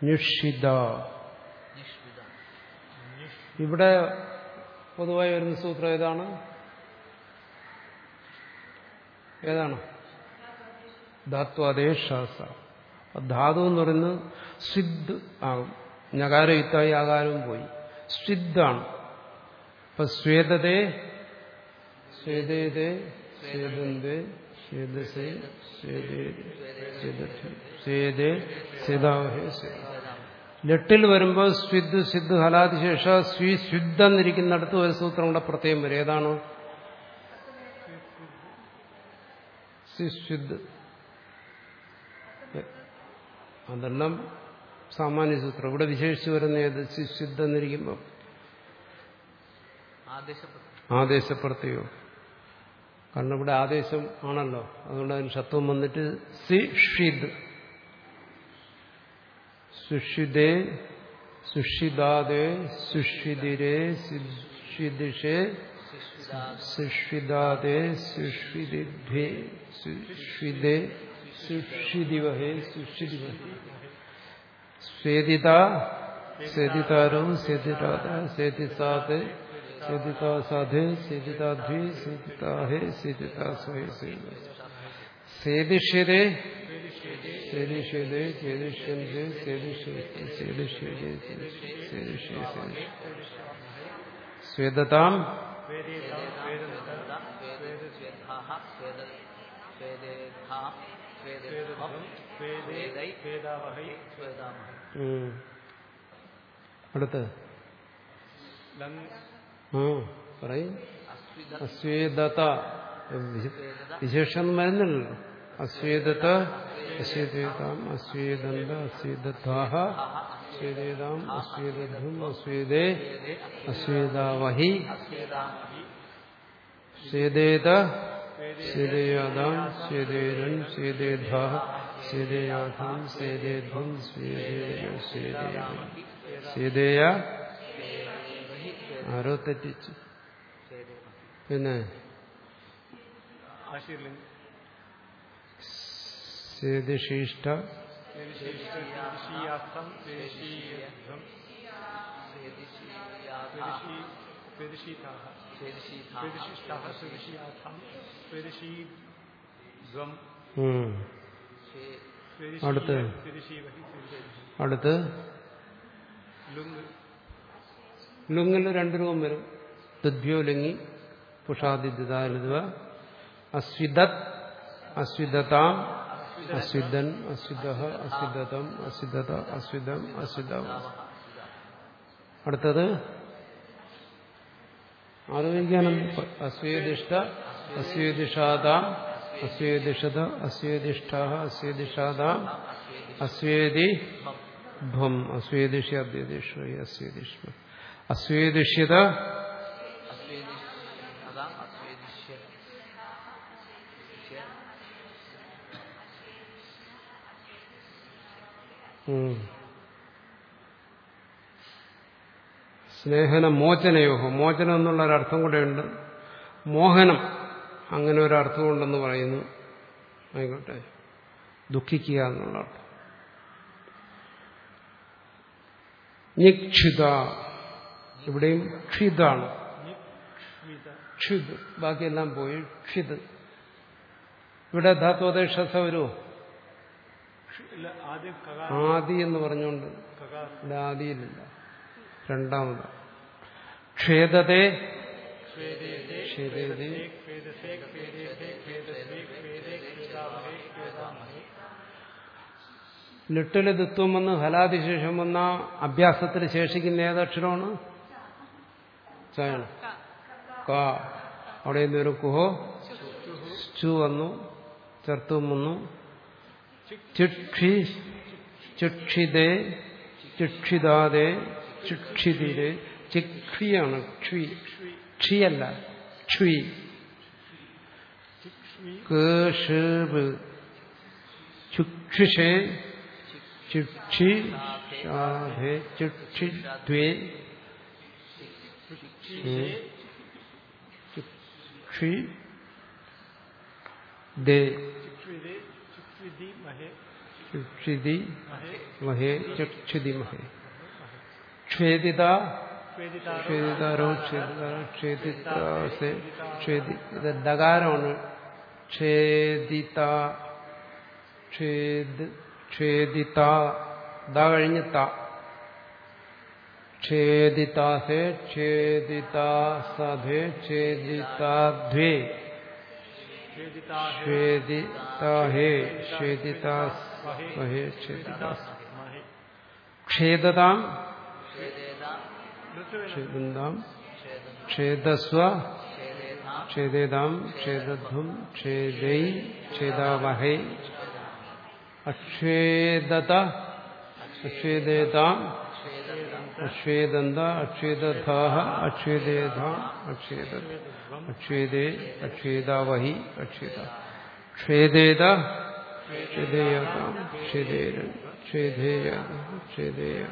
നിഷിത നിഷ്വിത ഇവിടെ പൊതുവായി വരുന്ന സൂത്രം ഏതാണ് ഏതാണ് ധാത്വാദേ ശ്വാസ ധാതു എന്ന് പറയുന്നത് സിദ്ധ് ആകും ഞകാരം ഇത്തായി ആകാരവും പോയി സിദ്ധാണ് അപ്പൊ സ്വേദതേ സ്വേദേതേ സ്വേദന്തേ സ്വേദസേ സ്വേദേ സ്വേദത്തി സ്വേദേ സ്വേദാവഹേ സ്വേദ ലെട്ടിൽ വരുമ്പോൾ സ്വിദ് സിദ്ധ് ഹലാതിശേഷ സ്വി സ്വിദ് എന്നിരിക്കുന്നിടത്ത് ഒരു സൂത്രം കൂടെ പ്രത്യേകം വരും ഏതാണ് സിസ്വിദ് അതെല്ലാം സാമാന്യ സൂത്രം ഇവിടെ വിശേഷിച്ച് വരുന്ന ഏത് സിസ്വിദ് എന്നിരിക്കുമ്പോൾ ആദേശപ്രത്യം ആദേശപ്രത്യോ കാരണം ഇവിടെ ആദേശം ആണല്ലോ അതുകൊണ്ട് അതിന് ഷത്വം വന്നിട്ട് സി ഷിദ് സുഷിതേ സുഷിതാദേ സുഷിതിരേ സുഷിദിഷേ സുഷിതാദേ സുഷിദിഭ്യേ സുഷിതേ സുഷിദിവഹേ സുഷിദിവഹേ സ്വേദിത സ്വേദിതാരോ സ്വേദിതാത സ്വേദിസാത് സ്വേദിതാസാധേ സ്വേദിതാധ്വി സ്വേദിതാഹേ സ്വേദിതാസ്വേ സ്വേദിഷ്യതേ സ്വേദിഷ്യതേ സ്വേദിഷ്യന്തേ സ്വേദിഷ്യത്തെ സ്വേദിഷ്യതേ സ്വേദിഷ്യേ സ്വേദതാം സ്വേദാഹ സ്വേദ സ്വേദേധാം സ്വേദേധ്വം സ്വേദൈ വേദാവഹൈ സ്വേദാമഹ ഉം. അടുത്ത് ലങ് ആ പറയും അസ്വിത അസ്വേദത വിശേഷം വരുന്നില്ലല്ലോ അസ്വേദത അസ്വേദേതാം അസ്വേദന്ത അസ്വേദാഹ അസ്വേദേതാം അസ്വേദധ്വം അസ്വേദേ അസ്വേദാവഹി സ്വേദേത സ്വേദേയാദാം സ്വേദേരൻ സ്വേദേധാ സ്വേദേയാധാം സ്വേദേധ്വം സ്വേദേയ സ്വേദേയ സ്വേദേയ ആരോ തെറ്റിച്ചു പിന്നെ ആശീർലിംഗ് സ്വേദിശിഷ്ട ദേശീയാർത്ഥം ദേശീയധ്വം സ്വേദിശീയാഥാ സ്വേദശീതാഹ സ്വേദിശീഥാ സ്വേദശിഷ്ടാഹ സ്വേദശീയാർത്ഥം സ്വേദശീധ്വം ഉം. സ്വേദശീയ അടുത്ത്. സ്വേദശീവഹി സ്വേദശീ അടുത്ത് ലുങ് ലുങ്ങിൽ രണ്ട് രൂപം വരും ദുദ്ഭ്യോ ലുങ്ങി പുഷാദിദ്യുതാലുവ അസ്വിദത് അസ്വിദതാം അസ്വിദൻ അസ്വിദ അസ്വിദതം അസ്വിദത അസ്വിദം അസ്വിദ അടുത്തത് ആലോചിക്കാനും അസ്വേദിഷ്ട അസ്വേദിഷാദാം അസ്വേദിഷത അസ്വേദിഷ്ട അസ്വേദിഷാദാം അസ്വേദി ധ്വം അസ്വേദിഷ്യ അദ്വേദിഷ്വ അസ്വേദിഷ്മ അസ്വേദിഷ്യത അസ്വേദിഷ്യതാം അസ്വേദിഷ്യ ഉം. സ്നേഹന മോചനയോഹോ മോചനം എന്നുള്ള ഒരർത്ഥം കൂടെയുണ്ട് മോഹനം അങ്ങനെ ഒരു അർത്ഥമുണ്ടെന്ന് പറയുന്നു ആയിക്കോട്ടെ ദുഃഖിക്കുക എന്നുള്ള അർത്ഥം നിക്ഷിത ഇവിടെയും ക്ഷിതാണ് ക്ഷിത് ബാക്കിയെല്ലാം പോയി ക്ഷിത് ഇവിടെ ധാത്വദേശസ വരുമോ ഇല്ല ആദ്യം കകാ ആദി എന്ന് പറഞ്ഞുകൊണ്ട് കകാ ഇവിടെ ആദിയിലില്ല രണ്ടാമത് ക്ഷേതത്തെ സ്വേദേതേ ക്ഷേതേ സ്വേദസേ സ്വേദേതേ സ്വേദസ്വേ സ്വേദേ സ്വേദാവഹേ സ്വേദാമഹേ ലിട്ടില് ദിത്വം വന്ന് ഹലാതിശേഷം വന്ന അഭ്യാസത്തിൽ ശേഷിക്കുന്ന ഏതക്ഷരമാണ് ചായാണ് ക അവിടെ നിന്ന് ഒരു കുഹോ ചു വന്നു ചർത്തും വന്നു ചിക്ഷി ചിക്ഷിതേ ചിക്ഷിതാതെ ചിക്ഷിതിരെ ചിക്ഷിയാണ് ക്ഷി ക്ഷിയല്ല ക്ഷി കേഷ് ചുക്ഷിഷേ ചിക്ഷി ശാധേ ചിക്ഷി ദ്വേ ചിക്ഷി ദേ ചിക്ഷ്വിദേ ചിക്ഷ്വിധി മഹേ ക്ഷിതി മഹേ ചക്ഷുതി മഹേ ക്ഷേദിത स्वेदितारो ക്ഷേദിതാരോ ക്ഷേദിതാരോ ക്ഷേദിതാസെ ക്ഷേദി ഇത് ഡകാരമാണ് ക്ഷേദിത ക്ഷേദ് ക്ഷേദിത ദ കഴിഞ്ഞ് ത ക്ഷേദിതാസെ ക്ഷേദിതാസധേ ക്ഷേദിതാധ്വേ स्वेदिता ശ്വേതിതാഹേ ശ്വേതിതാസ്വഹേ ക്ഷേതിതാസ് महे ക്ഷേദതാം ऋतु ക്ഷേദന്താം ക്ഷേദസ്വ ക്ഷേദേതാം ക്ഷേദധ്വം ക്ഷേദൈ ക്ഷേദാവഹൈ അക്ഷേദത അക്ഷേദേതാം അക്ഷേദന്ത അക്ഷേദധാഹ അക്ഷേദേധാം അക്ഷേദ അക്ഷേദേ അക്ഷേദാവഹി അക്ഷേദ ക്ഷേദേത ക്ഷേദേയതാം ക്ഷേദേരൻ ക്ഷേദേയ ക്ഷേദേയ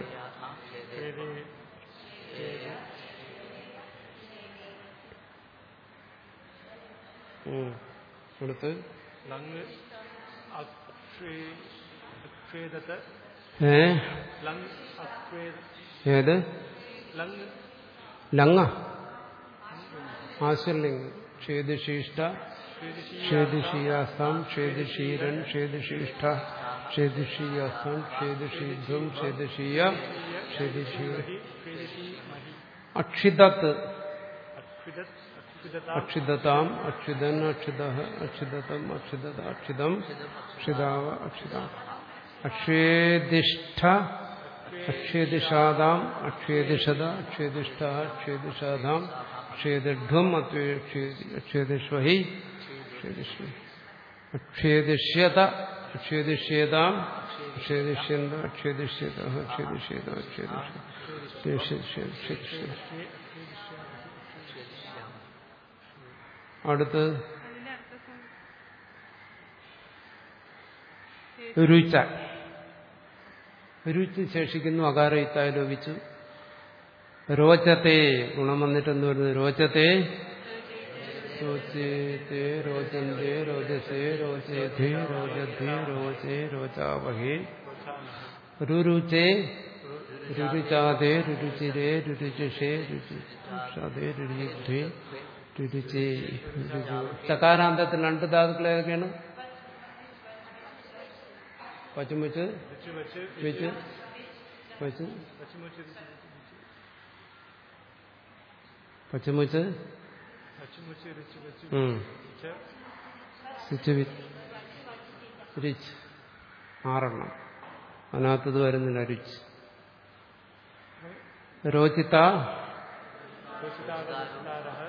ഉം. അടുത്ത് लङ् अक्षे अक्षेदत ഏ लङ् अक्षेद ഏത് लङ् ലങ്ങ ആശ്വലിംഗ് ക്ഷേതിശിഷ്ട ക്ഷേതിഷീയാസാം ക്ഷേതിഷീരൻ ക്ഷേതിശിഷ്ട ക്ഷേതിഷീയാസാം ക്ഷേതിഷീധ്വം ക്ഷേതിഷീയ ക്ഷേതിഷീ स्वेदिशी महि അക്ഷിതത്ത് अक्षिदत् अक्षिदता അക്ഷിതതാം അക്ഷിതൻ അക്ഷിത അക്ഷിതതം അക്ഷിതത അക്ഷിതം അക്ഷിതാവ അക്ഷിതാം അക്ഷേദിഷ്ഠ അക്ഷേദിഷാദാം അക്ഷേദിഷത അക്ഷേദിഷ്ഠ അക്ഷേദിഷാദാം അക്ഷേദിഢ്വം അക്ഷേദി അക്ഷേദിഷ്വഹി അക്ഷേദിഷ്വ അക്ഷേദിഷ്യത അക്ഷേദിഷ്യേതാം അക്ഷേദിഷ്യന്ത അക്ഷേദിഷ്യത അക്ഷേദിഷ്യേത അക്ഷേദിഷ്യ അടുത്ത് അതിന്റെ അർത്ഥം രുച രുചി ശേഷിക്കുന്നു അകാര ഇത്തായി ലോപിച്ചു രോചത്തെ ഗുണം വന്നിട്ടെന്ന് പറയുന്നത് രോചത്തെ രോചേത്തെ രോചന്തേ രോചസേ രോചേധേ രോചധേ രോചേ രോചാവഹേ രുരുചേ രുരുചാതേ രുരുചിരേ രുരുചിഷേ രുചിഷാദേ രുരുചേ രുരുചേ ചകാരാന്തത്തിൽ രണ്ട് ധാതുക്കൾ ഏതൊക്കെയാണ് പച്ചുമുച്ച് ऋचु वचु വെച്ച് വെച്ച് पचमुच പച്ചമുച്ച് पचमुच ऋचु वचु ഉം. च സ്വിച്ച് വി- രിച്ച് ആറെണ്ണം അതിനകത്തത് വരുന്നില്ല രുചി രോചിത रोचितारः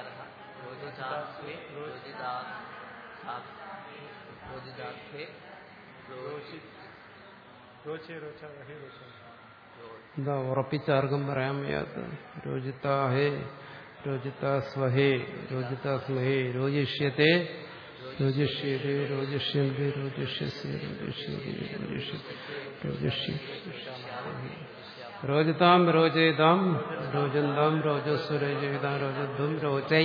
रोचि रोचे रोचा वहे रोचा എന്താ ഉറപ്പിച്ചാർക്കും പറയാൻ വയ്യാത്ത രോജിതാഹേ രോജിതാ സ്വഹേ രോജിതാ സ്മഹേ രോജിഷ്യത്തെ രോജിഷ്യതേ രോജിഷ്യന്തി രോജിഷ്യസേ രോജിഷ്യതേ രോജിഷ്യ രോജിഷ്യ രോജിതാം രോചേതാം രോജന്താം രോജസ്വരേജേതാം രോജധ്വം രോചൈ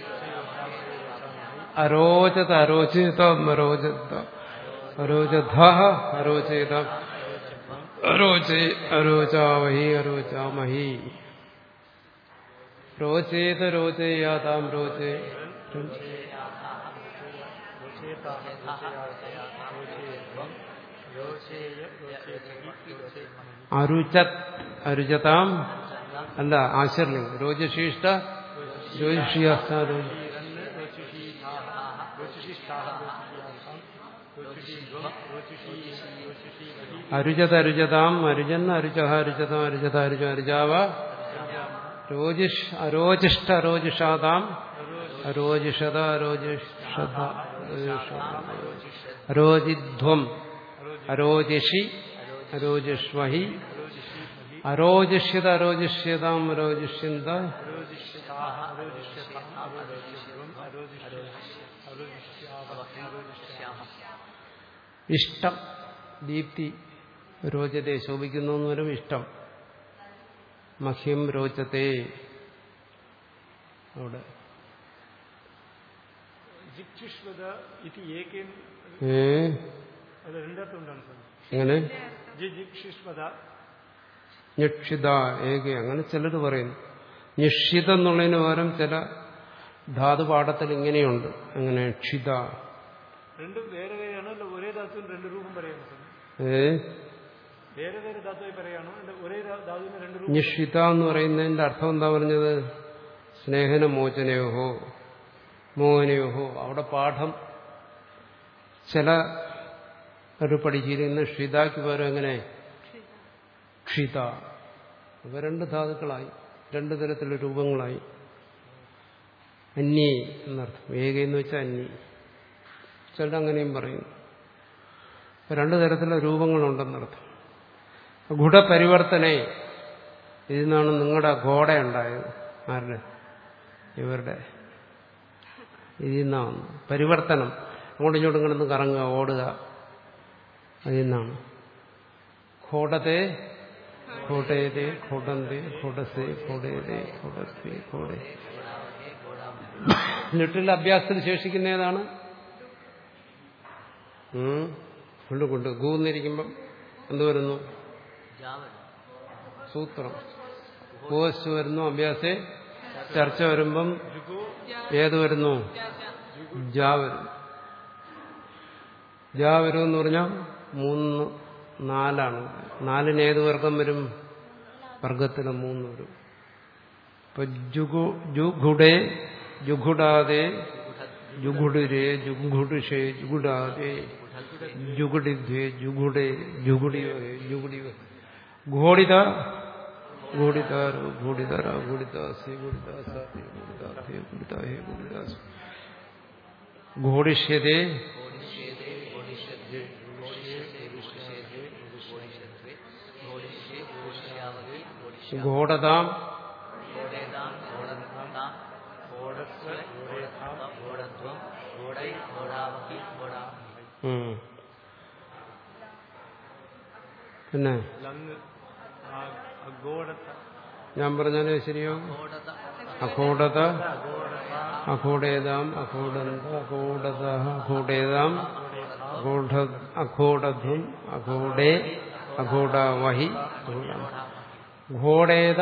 അരോചത അരോചിതം അരോചത അരോചധ അരോചേതാം അരോചേ അരോചാവഹി അരോചാമഹി രോചേത രോചേയാതാം രോചേ അരുചത് അരുചതാം അല്ല ആശർലിംഗ് രോജശിഷ്ട ജ്യോതിഷിയാസ്ത അരുചത അരുചതാം അരുജൻ അരുച അരുചത അരുചത അരുച അരുചാവ രോജിഷ് അരോജിഷ്ട അരോജിഷാതാം അരോജിഷത അരോജിഷത അരോജിധ്വം അരോജിഷി അരോജിഷ്വഹി അരോജിഷ്യത അരോജിഷ്യതാം അരോജിഷ്യന്ത ഇഷ്ടം ദീപ്തി രോചത്തെ ശോഭിക്കുന്നു എന്ന് വരും ഇഷ്ടം മഹ്യം രോചത്തെ അവിടെ जिक्षुष्वद इति एकेन ഏ അത് രണ്ടർത്ഥം ഉണ്ടാണ് സ്വാമി അങ്ങനെ ജിജിക്ഷിഷ്പത ഞക്ഷിത ഏക അങ്ങനെ ചിലർ പറയുന്നു നിഷിത എന്നുള്ളതിന് പകരം ചില ധാതുപാഠത്തിൽ ഇങ്ങനെയുണ്ട് അങ്ങനെ ക്ഷിത രണ്ടും വേറെ വേറെയാണോ അല്ല ഒരേ ധാതുവിന് രണ്ട് രൂപം പറയാമോ സ്വാമി ഏ വേറെ വേറെ ധാതുവായി പറയാണോ അല്ല ഒരേ ധാ- ധാതുവിന് രണ്ട് രൂപം നിഷിത എന്ന് പറയുന്നതിന്റെ അർത്ഥം എന്താ പറഞ്ഞത് സ്നേഹന മോചനയോഹോ മോഹനയോഹോ അവിടെ പാഠം ചില ഒരു പഠിച്ചിരുന്ന ഷിതാക്ക് പകരം എങ്ങനെ ക്ഷിത അവ രണ്ട് ധാതുക്കളായി രണ്ട് തരത്തിലുള്ള രൂപങ്ങളായി അന്യേ എന്നർത്ഥം ഏക എന്ന് വെച്ചാൽ അന്യേ ചിലർ അങ്ങനെയും പറയുന്നു രണ്ട് തരത്തിലുള്ള രൂപങ്ങളുണ്ടെന്നർത്ഥം ഗുണപരിവർത്തനെ ഇതിൽ നിന്നാണ് നിങ്ങളുടെ ഘോട ഉണ്ടായത് ആരുടെ ഇവരുടെ ഇതിൽ നിന്നാണ് പരിവർത്തനം അങ്ങോട്ടും ഇങ്ങോട്ടും കിടന്ന് കറങ്ങുക ഓടുക അതിൽ നിന്നാണ് ഘോടത്തെ ഘോടയതേ ഘോടന്തേ ഘോടസേ ഘോടയതേ ഘോടസ്വേ ഘോടേ ലിട്ടിൽ അഭ്യാസത്തിൽ ശേഷിക്കുന്ന ഏതാണ് ഉം. കൊണ്ട് കൊണ്ട് ഗൂന്നിരിക്കുമ്പം എന്ത് വരുന്നു ജാവൻ സൂത്രം പോസ്റ്റ് വരുന്നു അഭ്യാസേ ചർച്ച വരുമ്പം ഏത് വരുന്നു ജാ വരും ജാ വരും എന്ന് പറഞ്ഞാൽ മൂന്ന് നാലാണ് നാലിന് ഏത് വർഗം വരും വർഗത്തിന് മൂന്ന് വരും ഇപ്പൊ ജുഗു ജുഗുഡേ ജുഗുഡാതെ ജുഗുഡുരേ ജുഗുഡുഷേ ജുഗുഡാതെ ജുഗുഡിധ്വേ ജുഗുഡേ ജുഗുഡിയോ ജുഗുഡിയോ ഘോടിത ഘോടിതാരോ ഘോടിതാര ഘോടിതാസേ ഘോടിതാസാഹേ ഘോടിതാഹേ ഘോടിതാഹേ ഘോടിതാസ് ഘോടിഷ്യതേ ഓടിശ്യേതേ ഓടിഷ്യദ്വേ ഓടിഷ്യത്തെ ഓടിശ്യേതേ ഓടിഷ്യദ്വേ ഓടിശ്യേ ഓടിശ്യാവതി ഓടിശ്യ ഘോടതാം ഓടേതാം ഓടത്താം ഓടസ്വ ഓടത്വം ഓടത്വം ഓടൈ ഓടാവഹി ഓടാമഹി ഉം. പിന്നെ ലങ് അഗോടത്ത ഞാൻ പറഞ്ഞാലേ ശരിയോ ഓടത അഘോടത അഘോടേതാം അഘോടന്ത അഘോടത അഘോടേതാം അഘോട അഘോടധും അഘോടേ അഘോടാവഹി ഘോടേത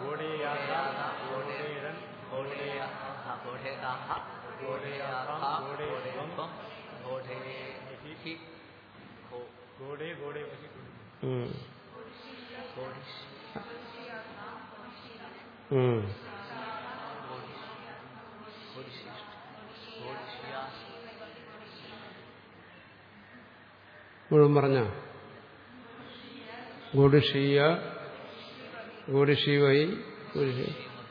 ഓടേതാഹ ഓടേയാഥ ഓടേത്വം ഓടേഹി ഓ ഗോഡേ ഗോഡേ വഹി ഉം. ഓടിശ്യ ഉം. ഓടിശിഷ്ട ഓടിശ്യാ മുഴുവൻ പറഞ്ഞ ഗോഡിഷീയ ഗോഡിഷീവൈ ഗോഡിഷീ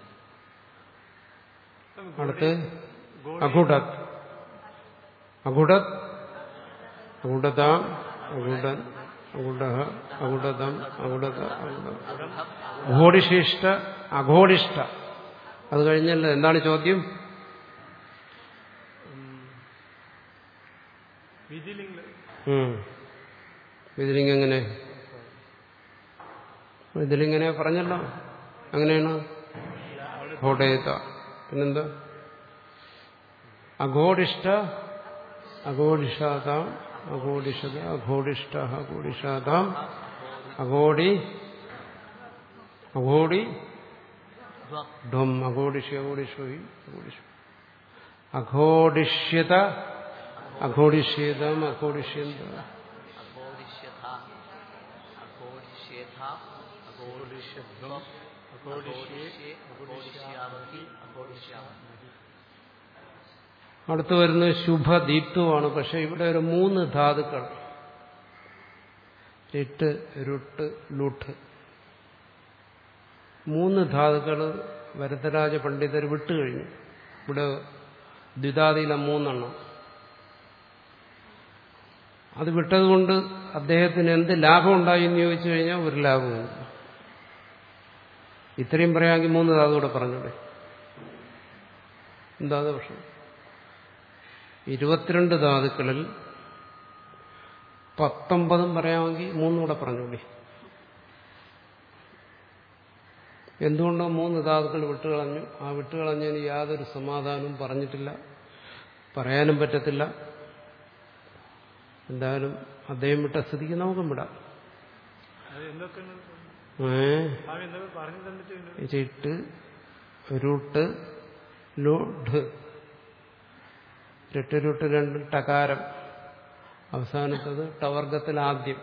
അടുത്ത് അഘുടത് അഘുടത് അഘുടതാം അഘുടൻ അഘുട അഘുടതം അഘുടത അഘുട ഘോടിശിഷ്ട അഘോടിഷ്ട അത് കഴിഞ്ഞല്ലോ എന്താണ് ചോദ്യം വിധിലിംഗ് ഉം. ഇതിലിങ്ങനെ ഇതിലിങ്ങനെ പറഞ്ഞല്ലോ അങ്ങനെയാണ് ഘോടേത പിന്നെന്താ അഘോടിഷ്ട അഘോടിഷാതാം അഘോടിഷത അഘോടിഷ്ട അഘോടിഷാതാം അഘോടി അഘോടി ധ്വം ധ്വം അഘോടിഷ്യ അഘോടിഷോയി അഘോടിഷു അഘോടിഷ്യത അഘോടിഷ്യേതാം അഘോടിഷ്യന്ത അഘോടിഷ്യഥ അഘോടിഷ്യേഥ അഘോടിഷ്യധ്വം അഘോടിഷ്യേ അഘോടിഷ്യാവഹി അഘോടിഷ്യാമഹി അടുത്ത് വരുന്നത് ശുഭദീപ്തമാണ് പക്ഷെ ഇവിടെ ഒരു മൂന്ന് ധാതുക്കൾ രിട്ട് രുട്ട് ലുട്ട് മൂന്ന് ധാതുക്കൾ വരദരാജ പണ്ഡിതർ വിട്ടുകഴിഞ്ഞു ഇവിടെ ദ്വിതാദിയിലെ മൂന്നെണ്ണം അത് വിട്ടതുകൊണ്ട് അദ്ദേഹത്തിന് എന്ത് ലാഭം ഉണ്ടായി എന്ന് ചോദിച്ചു കഴിഞ്ഞാൽ ഒരു ലാഭവുമില്ല ഇത്രയും പറയാമെങ്കിൽ മൂന്ന് ധാതു കൂടെ പറഞ്ഞൂടെ എന്താ ദോഷം ഇരുപത്തിരണ്ട് ധാതുക്കളിൽ പത്തൊമ്പതും പറയാമെങ്കിൽ മൂന്നുകൂടെ പറഞ്ഞൂടെ എന്തുകൊണ്ടോ മൂന്ന് ധാതുക്കൾ വിട്ടുകളഞ്ഞു ആ വിട്ടുകളഞ്ഞതിന് യാതൊരു സമാധാനവും പറഞ്ഞിട്ടില്ല പറയാനും പറ്റത്തില്ല എന്തായാലും അദ്ദേഹം വിട്ട സ്ഥിതിക്ക് നമുക്കും വിടാം അത് എന്തൊക്കെയാണ് ഏ സ്വാമി എന്തൊക്കെ പറഞ്ഞു തന്നിട്ടുണ്ട് ചിട്ട് രുട്ട് ലുഡ് രിട്ട് രുട്ട് രണ്ട് ടകാരം അവസാനത്തത് ടവർഗത്തിൽ ആദ്യം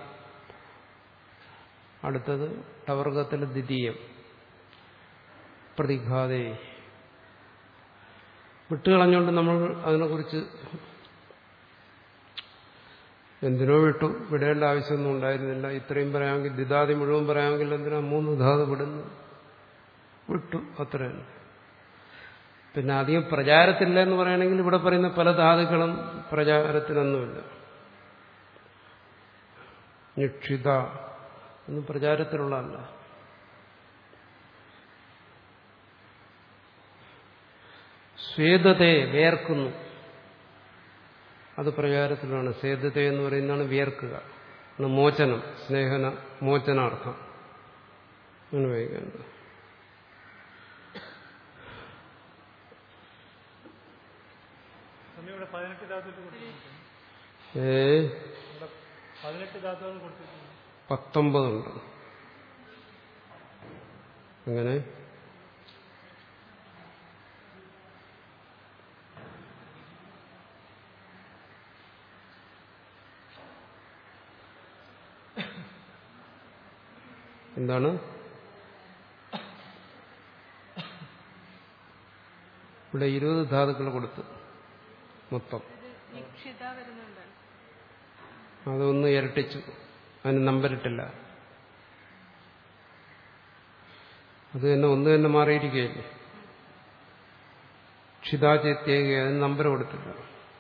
അടുത്തത് ടവർഗത്തിൽ ദ്വിതീയം പ്രതിഘാതേ വിട്ടുകളഞ്ഞുകൊണ്ട് നമ്മൾ അതിനെക്കുറിച്ച് എന്തിനോ വിട്ടു വിടേണ്ട ആവശ്യമൊന്നും ഉണ്ടായിരുന്നില്ല ഇത്രയും പറയാമെങ്കിൽ ദ്വിതാദി മുഴുവൻ പറയാമെങ്കിൽ എന്തിനാ മൂന്ന് ധാതു വിടുന്നു വിട്ടു അത്ര തന്നെ പിന്നെ അധികം പ്രചാരത്തില്ല എന്ന് പറയുകയാണെങ്കിൽ ഇവിടെ പറയുന്ന പല ധാതുക്കളും പ്രചാരത്തിലൊന്നുമില്ല നിക്ഷിത ഒന്നും പ്രചാരത്തിലുള്ളതല്ല സ്വേദതയെ വേർക്കുന്നു അത് പ്രചാരത്തിലാണ് സ്വേദത എന്ന് പറയുന്നതാണ് വിയർക്കുക ആണ് മോചനം സ്നേഹന മോചനാർത്ഥം അങ്ങനെ വൈകേണ്ടത് സ്വാമി ഇവിടെ പതിനെട്ട് ധാതുക്കൾ കൊടുത്തിട്ടുണ്ട് ഏ ഇവിടെ പതിനെട്ട് ധാതുക്കൾ കൊടുത്തിട്ടുണ്ട് പത്തൊമ്പതുണ്ട് അങ്ങനെ എന്താണ് ഇവിടെ ഇരുപത് ധാതുക്കൾ കൊടുത്തു മൊത്തം ഇത് നിക്ഷിത വരുന്നുണ്ട് അതൊന്ന് ഇരട്ടിച്ചു അതിന് നമ്പരിട്ടില്ല അത് തന്നെ ഒന്ന് തന്നെ മാറിയിരിക്കുകയല്ലേ ക്ഷിതാചെത്തിയേക അതിന് നമ്പർ കൊടുത്തില്ല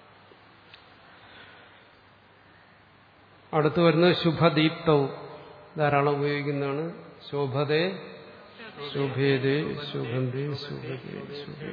അടുത്ത് വരുന്നത് ശുഭദീപ്തവും ധാരാളം ഉപയോഗിക്കുന്നതാണ് ശോഭതേ ശുഭേതേ ശുഭന്തേ ശുഭതേ ശുഭേ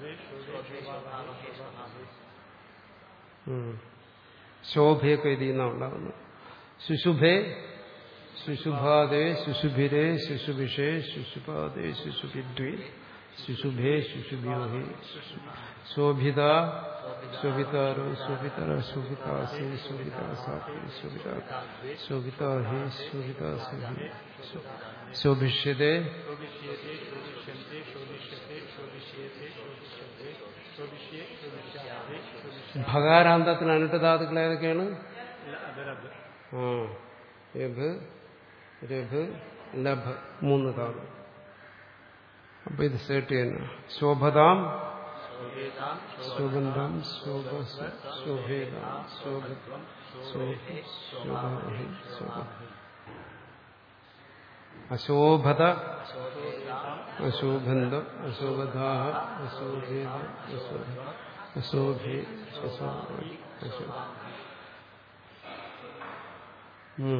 ഉം. ശോഭയൊക്കെ ഇതിൽ നിന്നാണ് ഉണ്ടാകുന്നത് ശുശുഭേ ശുശുഭാദേ ശുശുഭിരേ ശുശുഭിഷേ ശുശുപാദേ ശുശുഭിദ്വേ ശുശുഭേ ശുശുഭ്യോഹി ശോഭിത ശോഭിതാരോ ശോഭിതര ശോഭിതാസേ ശോഭിതാസാപി ശോഭിത ശോഭിതാഹി ശോഭിതാസുഹി ശോഭിഷ്യതേ ശോഭിഷ്യത്തെ ശോഭിഷ്യന്തെ ശോഭിഷ്യത്തെ ശോഭിഷ്യത്തെ ശോഭിഷ്യത്തെ ശോഭിഷ്യേ ശോഭിഷ്യാതെ ശോഭിഷ്യ ഭകാരാന്തത്തിന് അനിട്ട് ധാതുക്കൾ ഏതൊക്കെയാണ് അതരബ് ആ രഭ് രഭ് ലഭ് മൂന്ന് ധാതു അപ്പൊ ഇത് സേട്ട് തന്നെ ശോഭതാം സുഗന്ധം ശോഭ ശോഭേതാം ശോഭത്വം ശോഭ ശോഭാഹി ശോഭ അശോഭത അശോഭന്തം അശോഭതാഹ അശോഭേദ അശോഭ അശോഭേ അശോഭി അശോഭ ഉം.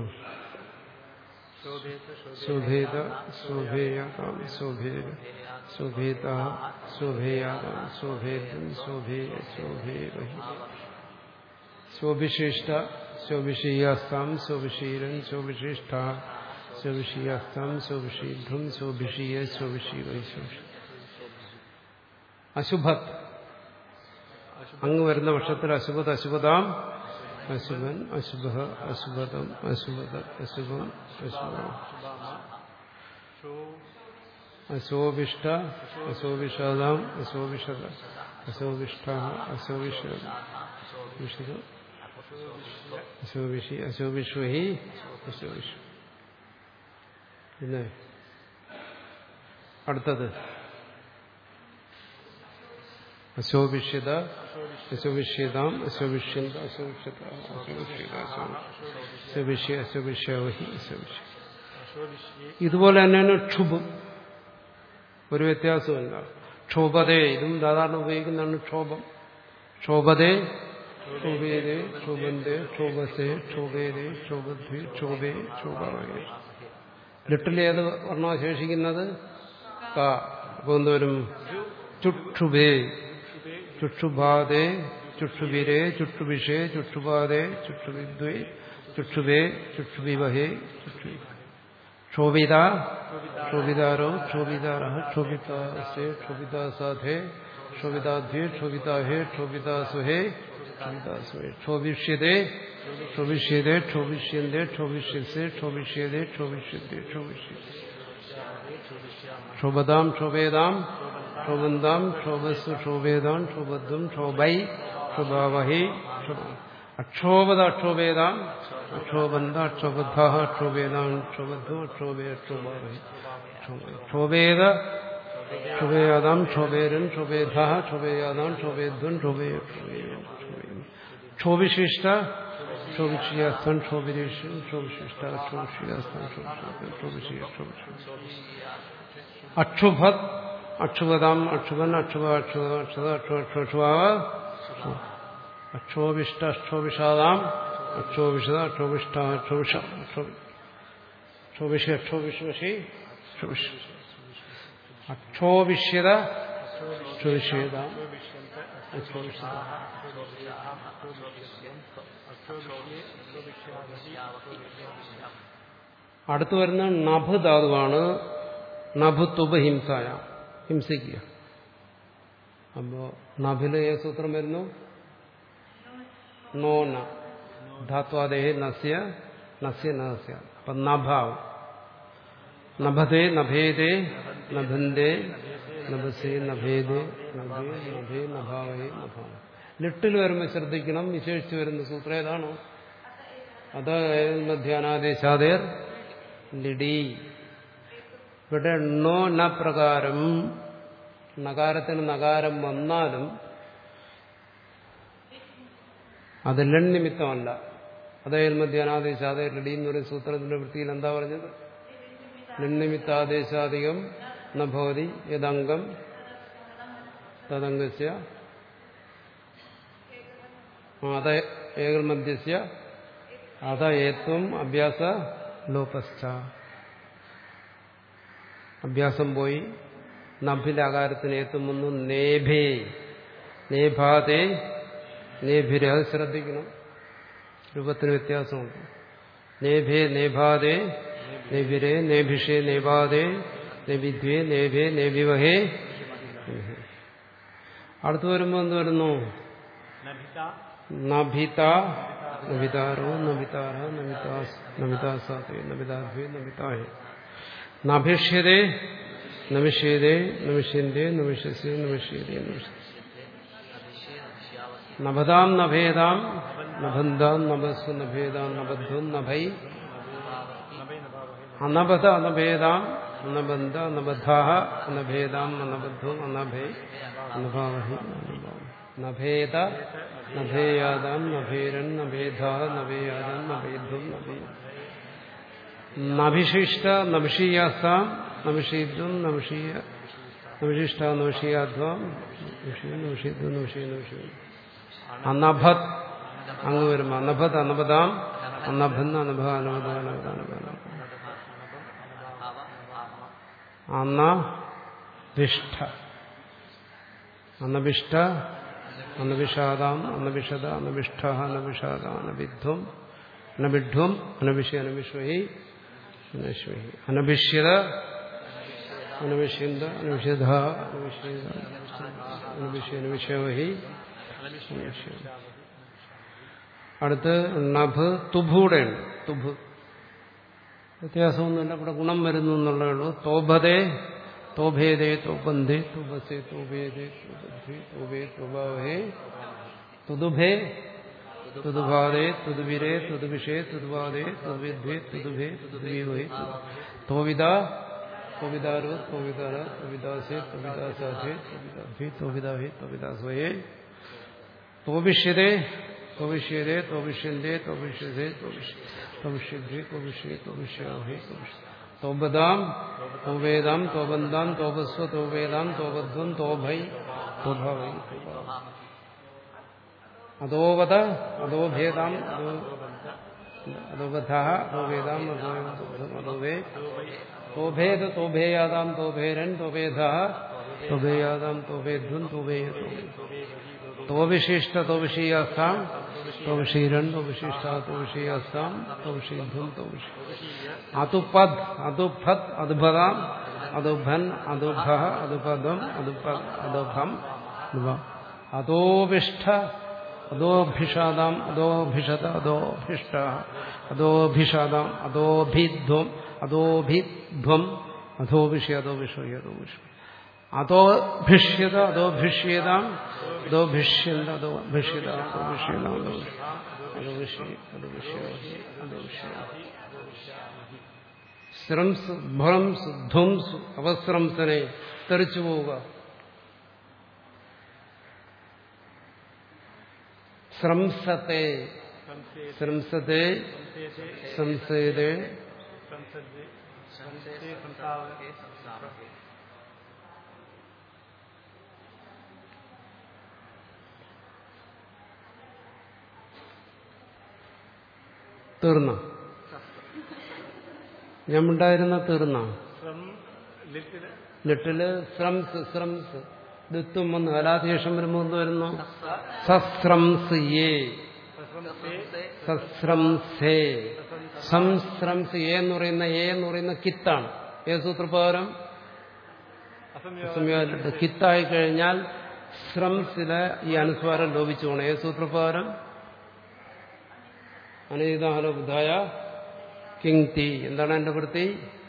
ശോഭേത ശോഭേയാതാം ശോഭേര ശോഭേത ശോഭേയാതാം ശോഭേദം ശോഭേയ ശോഭേരഹി ശോഭിശിഷ്ട ശോഭിഷീയാസ്താം ശോഭിഷീരൻ ശോഭിശിഷ്ട ശോഭിഷീയാസ്താം ശോഭിഷീധ്രം ശോഭിഷീയ ശോഭിഷീവൈ ശോഭി അശുഭത് അങ്ങ് വരുന്ന പക്ഷത്തിൽ അശുഭത് അശുഭതാം അശുഭൻ അശുഭ അശുഭതം അശുഭത അശുഭം അശുഭം അശോഭിഷ്ട അശോഭിഷതാം അശോഭിഷത അശോഭിഷ്ട അശോഭിഷത വിഷത അശോഭിഷി അശോഭിഷ്വഹി അശോഭിഷു പിന്നെ അടുത്തത് അശോഭിഷ്യത അശോഭിഷ്യതാം അശോഭിഷ്യന്ത അശോഭിഷ്യത അശോഭിഷ്യത അശോഭിഷ്യ അശോഭിഷ്യാവഹി അശോഭിഷ്യ ശോഭിഷ്യേ ഇതുപോലെ തന്നെയാണ് ക്ഷുഭം ഒരു വ്യത്യാസമില്ല ക്ഷോഭതേ ഇതും സാധാരണ ഉപയോഗിക്കുന്നതാണ് ക്ഷോഭം ക്ഷോഭതേ ക്ഷോഭേതേ ക്ഷോഭന്തേ ക്ഷോഭസേ ക്ഷോഭേതേ ക്ഷോഭദ്വി ക്ഷോഭേ ക്ഷോഭേ ലിട്ടിൽ ഏത് വർണ്ണ ശേഷിക്കുന്നത് ക അപ്പൊ എന്തോരും ചുക്ഷുഭേ ചുക്ഷുഭാതേ ചുക്ഷുഭിരേ ചുക്ഷുഭിഷേ ചുക്ഷുപാതേ ചുക്ഷുവിദ്വേ ചുക്ഷുഭേ ചുക്ഷുവിവഹേ ചുക്ഷു ക്ഷോഭിത ക്ഷോഭിതാരോ ക്ഷോഭിതാര ക്ഷോഭിതാസേ ക്ഷോഭിതാസാധേ ക്ഷോഭിതാധ്വേ ക്ഷോഭിതാഹേ ക്ഷോഭിതാസുഹേ ക്ഷമിതാസ്മേ ക്ഷോഭിഷ്യതേ ക്ഷോഭിഷ്യതേ ക്ഷോഭിഷ്യന്തേ ക്ഷോഭിഷ്യസേ ക്ഷോഭിഷ്യതേ ക്ഷോഭിഷ്യത്തെ ക്ഷോഭിഷ്യത്തെ ക്ഷോഭതാം ക്ഷോഭേതാം ക്ഷോഭന്താം ക്ഷോഭസ്വ ക്ഷോഭേതാം ക്ഷോഭദ്വം ക്ഷോഭൈ ക്ഷോഭാവഹി അക്ഷോഭത അക്ഷോഭേതാം അക്ഷോഭന്ത അക്ഷോബദ്ധ അക്ഷോഭേതാം ക്ഷോഭദ്വം അക്ഷോഭേ അക്ഷോഭാവഹി ക്ഷോഭേത ക്ഷോഭയാതാം ക്ഷോഭേരൻ ക്ഷോഭേധ ക്ഷോഭയാതാം ക്ഷോഭേദ്വൻ ക്ഷോഭേ ക്ഷോഭിശിഷ്ട ക്ഷോഭിഷിയാസ്ഥൻ ക്ഷോഭിരേഷൻ ക്ഷോഭിശിഷ്ട ക്ഷോഭിഷിയാസ്ഥൻ ക്ഷോഭിഷിയ ക്ഷോഭിഷി അക്ഷുഭത് അക്ഷുഭതാം അക്ഷുഭൻ അക്ഷുഭ അക്ഷുഭ അക്ഷുഭ അക്ഷുഭ അക്ഷോഭിഷ്ട അക്ഷോഭിഷാദാം അക്ഷോഭിഷത അക്ഷോഭിഷ്ട അക്ഷോഭിഷ അക്ഷോഭിഷി അക്ഷോഭിഷി ക്ഷോഭിഷ അക്ഷോഭിഷ്യത ക്ഷോഭിഷ്യേതാം അക്ഷോഭിഷത അടുത്തു വരുന്ന നഭ് ധാതുവാണ് നഭുത്വപ ഹിംസായ ഹിംസിക്കുക അപ്പോ നഭില് ഏ സൂത്രം വരുന്നു നോന ധാത്വാദേഹേ നസ്യ നസ്യ നസ്യ അപ്പൊ നഭാവും നഭതേ നഭേദേ നഭന്തേ നഭസേ നഭേദേ നഭേ നഭേ നഭാവേ നഭാവ ലിട്ടിൽ വരുമ്പോൾ ശ്രദ്ധിക്കണം വിശേഷിച്ച് വരുന്ന സൂത്രം ഏതാണോ അത് മധ്യാനാദേശാദേർ ലിഡി ഇവിടെ ണോ ന പ്രകാരം നകാരത്തിന് നകാരം വന്നാലും അത് ലണ്ണിമിത്തമല്ല അതായത് മധ്യാനാദേശാദേർ ലിഡി എന്ന് പറയുന്ന സൂത്രത്തിന്റെ വൃത്തിയിൽ എന്താ പറഞ്ഞത് ലണ്ണിമിത്താദേശാധികം നഭവതി യദംഗം തദംഗസ്യ അത ഏകമധ്യസ്യ അത ഏത്വം അഭ്യാസ ലോപശ്ച അഭ്യാസം പോയി നഭിലാകാരത്തിന് ഏത്തും വന്നു നേഭേ നേഭാതെ നേഭിരെ അത് ശ്രദ്ധിക്കണം രൂപത്തിന് വ്യത്യാസമുണ്ട് നേഭേ നേഭാതെ നേഭിരെ നേഭിഷേ നേഭാതെ നേവിദ്വേ നേഭേ നേവിവഹേ അടുത്തു വരുമ്പോൾ എന്ത് വരുന്നു നഭിത നഭിത നഭിതാരോ നഭിതാര നമിതാസ് നമിതാസാത്തെ നമിതാധ്വേ നമിതാഹേ നഭിഷ്യതേ നമിഷ്യേതേ നമിഷ്യന്തേ നമിഷ്യസേ നമിഷ്യേതേ നമിഷ്യ നഭതാം നഭേദാം നഭന്താം നഭസ്വ നഭേദാം നബദ്ധം നഭൈ അനബധ അനഭേദാം അനബന്ധ അനബദ്ധാഹ അനഭേദാം അനബദ്ധം അനഭേ അനഭാവഹി നഭേദ നഭേയാദാം നഭേരൻ നഭേദാ നഭേയാദാം നഭേദ്വം നഭേ നഭിശിഷ്ട നഭിഷീയാസ്താം നഭിഷീദ്വം നഭിഷീയ നഭിശിഷ്ട നഭിഷീയാധ്വാം നഭിഷീ നഭിഷീദ്വം നഭിഷീ നഭിഷീ അനഭത് അങ്ങ് വരുമ്പോ അനഭത് അനബദാം അനഭന്ന് അനഭ അനബദ അനബദ അനബദ അനഭിഷ്ട അനഭിഷ്ട അനഭിഷാദാം അനഭിഷത അനഭിഷ്ട അനഭിഷാദ അനഭിധ്വം അനഭിഡ്വം അനഭിഷ്യ അനഭിഷ്വഹി അനശ്വഹി അനഭിഷ്യത അനഭിഷ്യന്ത അനഭിഷ്യത അനഭിഷ്യത അനഭിഷ്യ അനഭിഷ്യവഹി അടുത്ത് നഭ് തുഭൂടെയുണ്ട് തുഭ് വ്യത്യാസമൊന്നുമില്ല ഇവിടെ ഗുണം വരുന്നു എന്നുള്ളതേ ഉള്ളൂ തോഭതേ തോഭേദേ തോപന്ധേ തുബസേ തോഭേദേ തുബദ്ധേ തോഭേ തുബാവഹേ തുതുഭേ തുതുഭാദേ തുതുവിരേ തുതുവിഷേ തുതുവാദേ തുതുവിദ്വേ തുതുഭേ തുതുവീവഹേ തോവിദ തോവിദാരോ തോവിദാര തോവിദാസേ തോവിദാസാധേ തോവിദാഭേ തോവിദാഹേ തോവിദാസ്വയേ തോവിഷ്യതേ തോവിഷ്യതേ തോവിഷ്യന്തേ തോവിഷ്യതേ തോവിഷ്യദ്വേ തോവിഷ്യേ തോവിഷ്യാഹേ തോവിഷ്യ തോബദാം തോവേദാം തോബന്താം തോപസ്വ തോവേദാം തോബധ്വം തോഭൈ തോഭവൈ അതോവത അതോഭേദാം അതോബധ അതോവേദാം അതോവേ തോഭേദ തോഭേയാദാം തോഭേരൻ തോവേദ തോഭേയാദാം തോവേധ്വം തോവേയ തോവിശിഷ്ട തോവിഷീയാസ്ഥാം തോവിഷീരൻ തോവിശിഷ്ട തോവിഷീയാസ്ഥാം തോവിഷീധ്വം തോവിഷി അതുപദ് അതുഭത് അതുഭതാം അതുഭൻ അതുഭ അതുപദം അതുപ അതുഭം അതോവിഷ്ഠ അധോഭിഷാദാം അധോഭിഷത അധോഭിഷ്ട അധോഭിഷാദാം അധോഭിധ്വം അധോഭിധ്വം അധോഭിഷ്യ അധോഭിഷയ അധോഭിഷ അധോഭിഷ്യത അധോഭിഷ്യതാം അധോഭിഷ്യന്ത അധോഭിഷ്യത അധോഭിഷ്യത അധോഭിഷ്യ അധോഭിഷ്യ അധോഭിഷ്യ ശ്രംസ് ഭ്രംസ് ധ്വംസ് അവസ്രംസനെ തെറിച്ചു പോവുക ശ്രംസത്തെ ശ്രംസത്തെ സംസേതേ संसदे संसदे संसाव തീർന്ന ഞാൻ ഉണ്ടായിരുന്ന തീർന്ന श्रम लिटिल ലിട്ടില് ശ്രംസ് ശ്രംസ് ദിത്വം വന്നു കലാശേഷം വരുമ്പോൾ എന്ത് വരുന്നു സസ്രംസ് യേ സസ്രംസേ സംസ്രംസ് എ എന്ന് പറയുന്ന എ എന്ന് പറയുന്ന കിത്താണ് ഏത് സൂത്രപ്രകാരം സംയോജിച്ചിട്ട് കിത്തായി കഴിഞ്ഞാൽ ശ്രംസിലെ ഈ അനുസ്വാരം ലോപിച്ചു പോകണം ഏത് സൂത്രപ്രകാരം അനീതാഹല ബുദ്ധായ കിങ് തി എന്താണ് എന്റെ വൃത്തി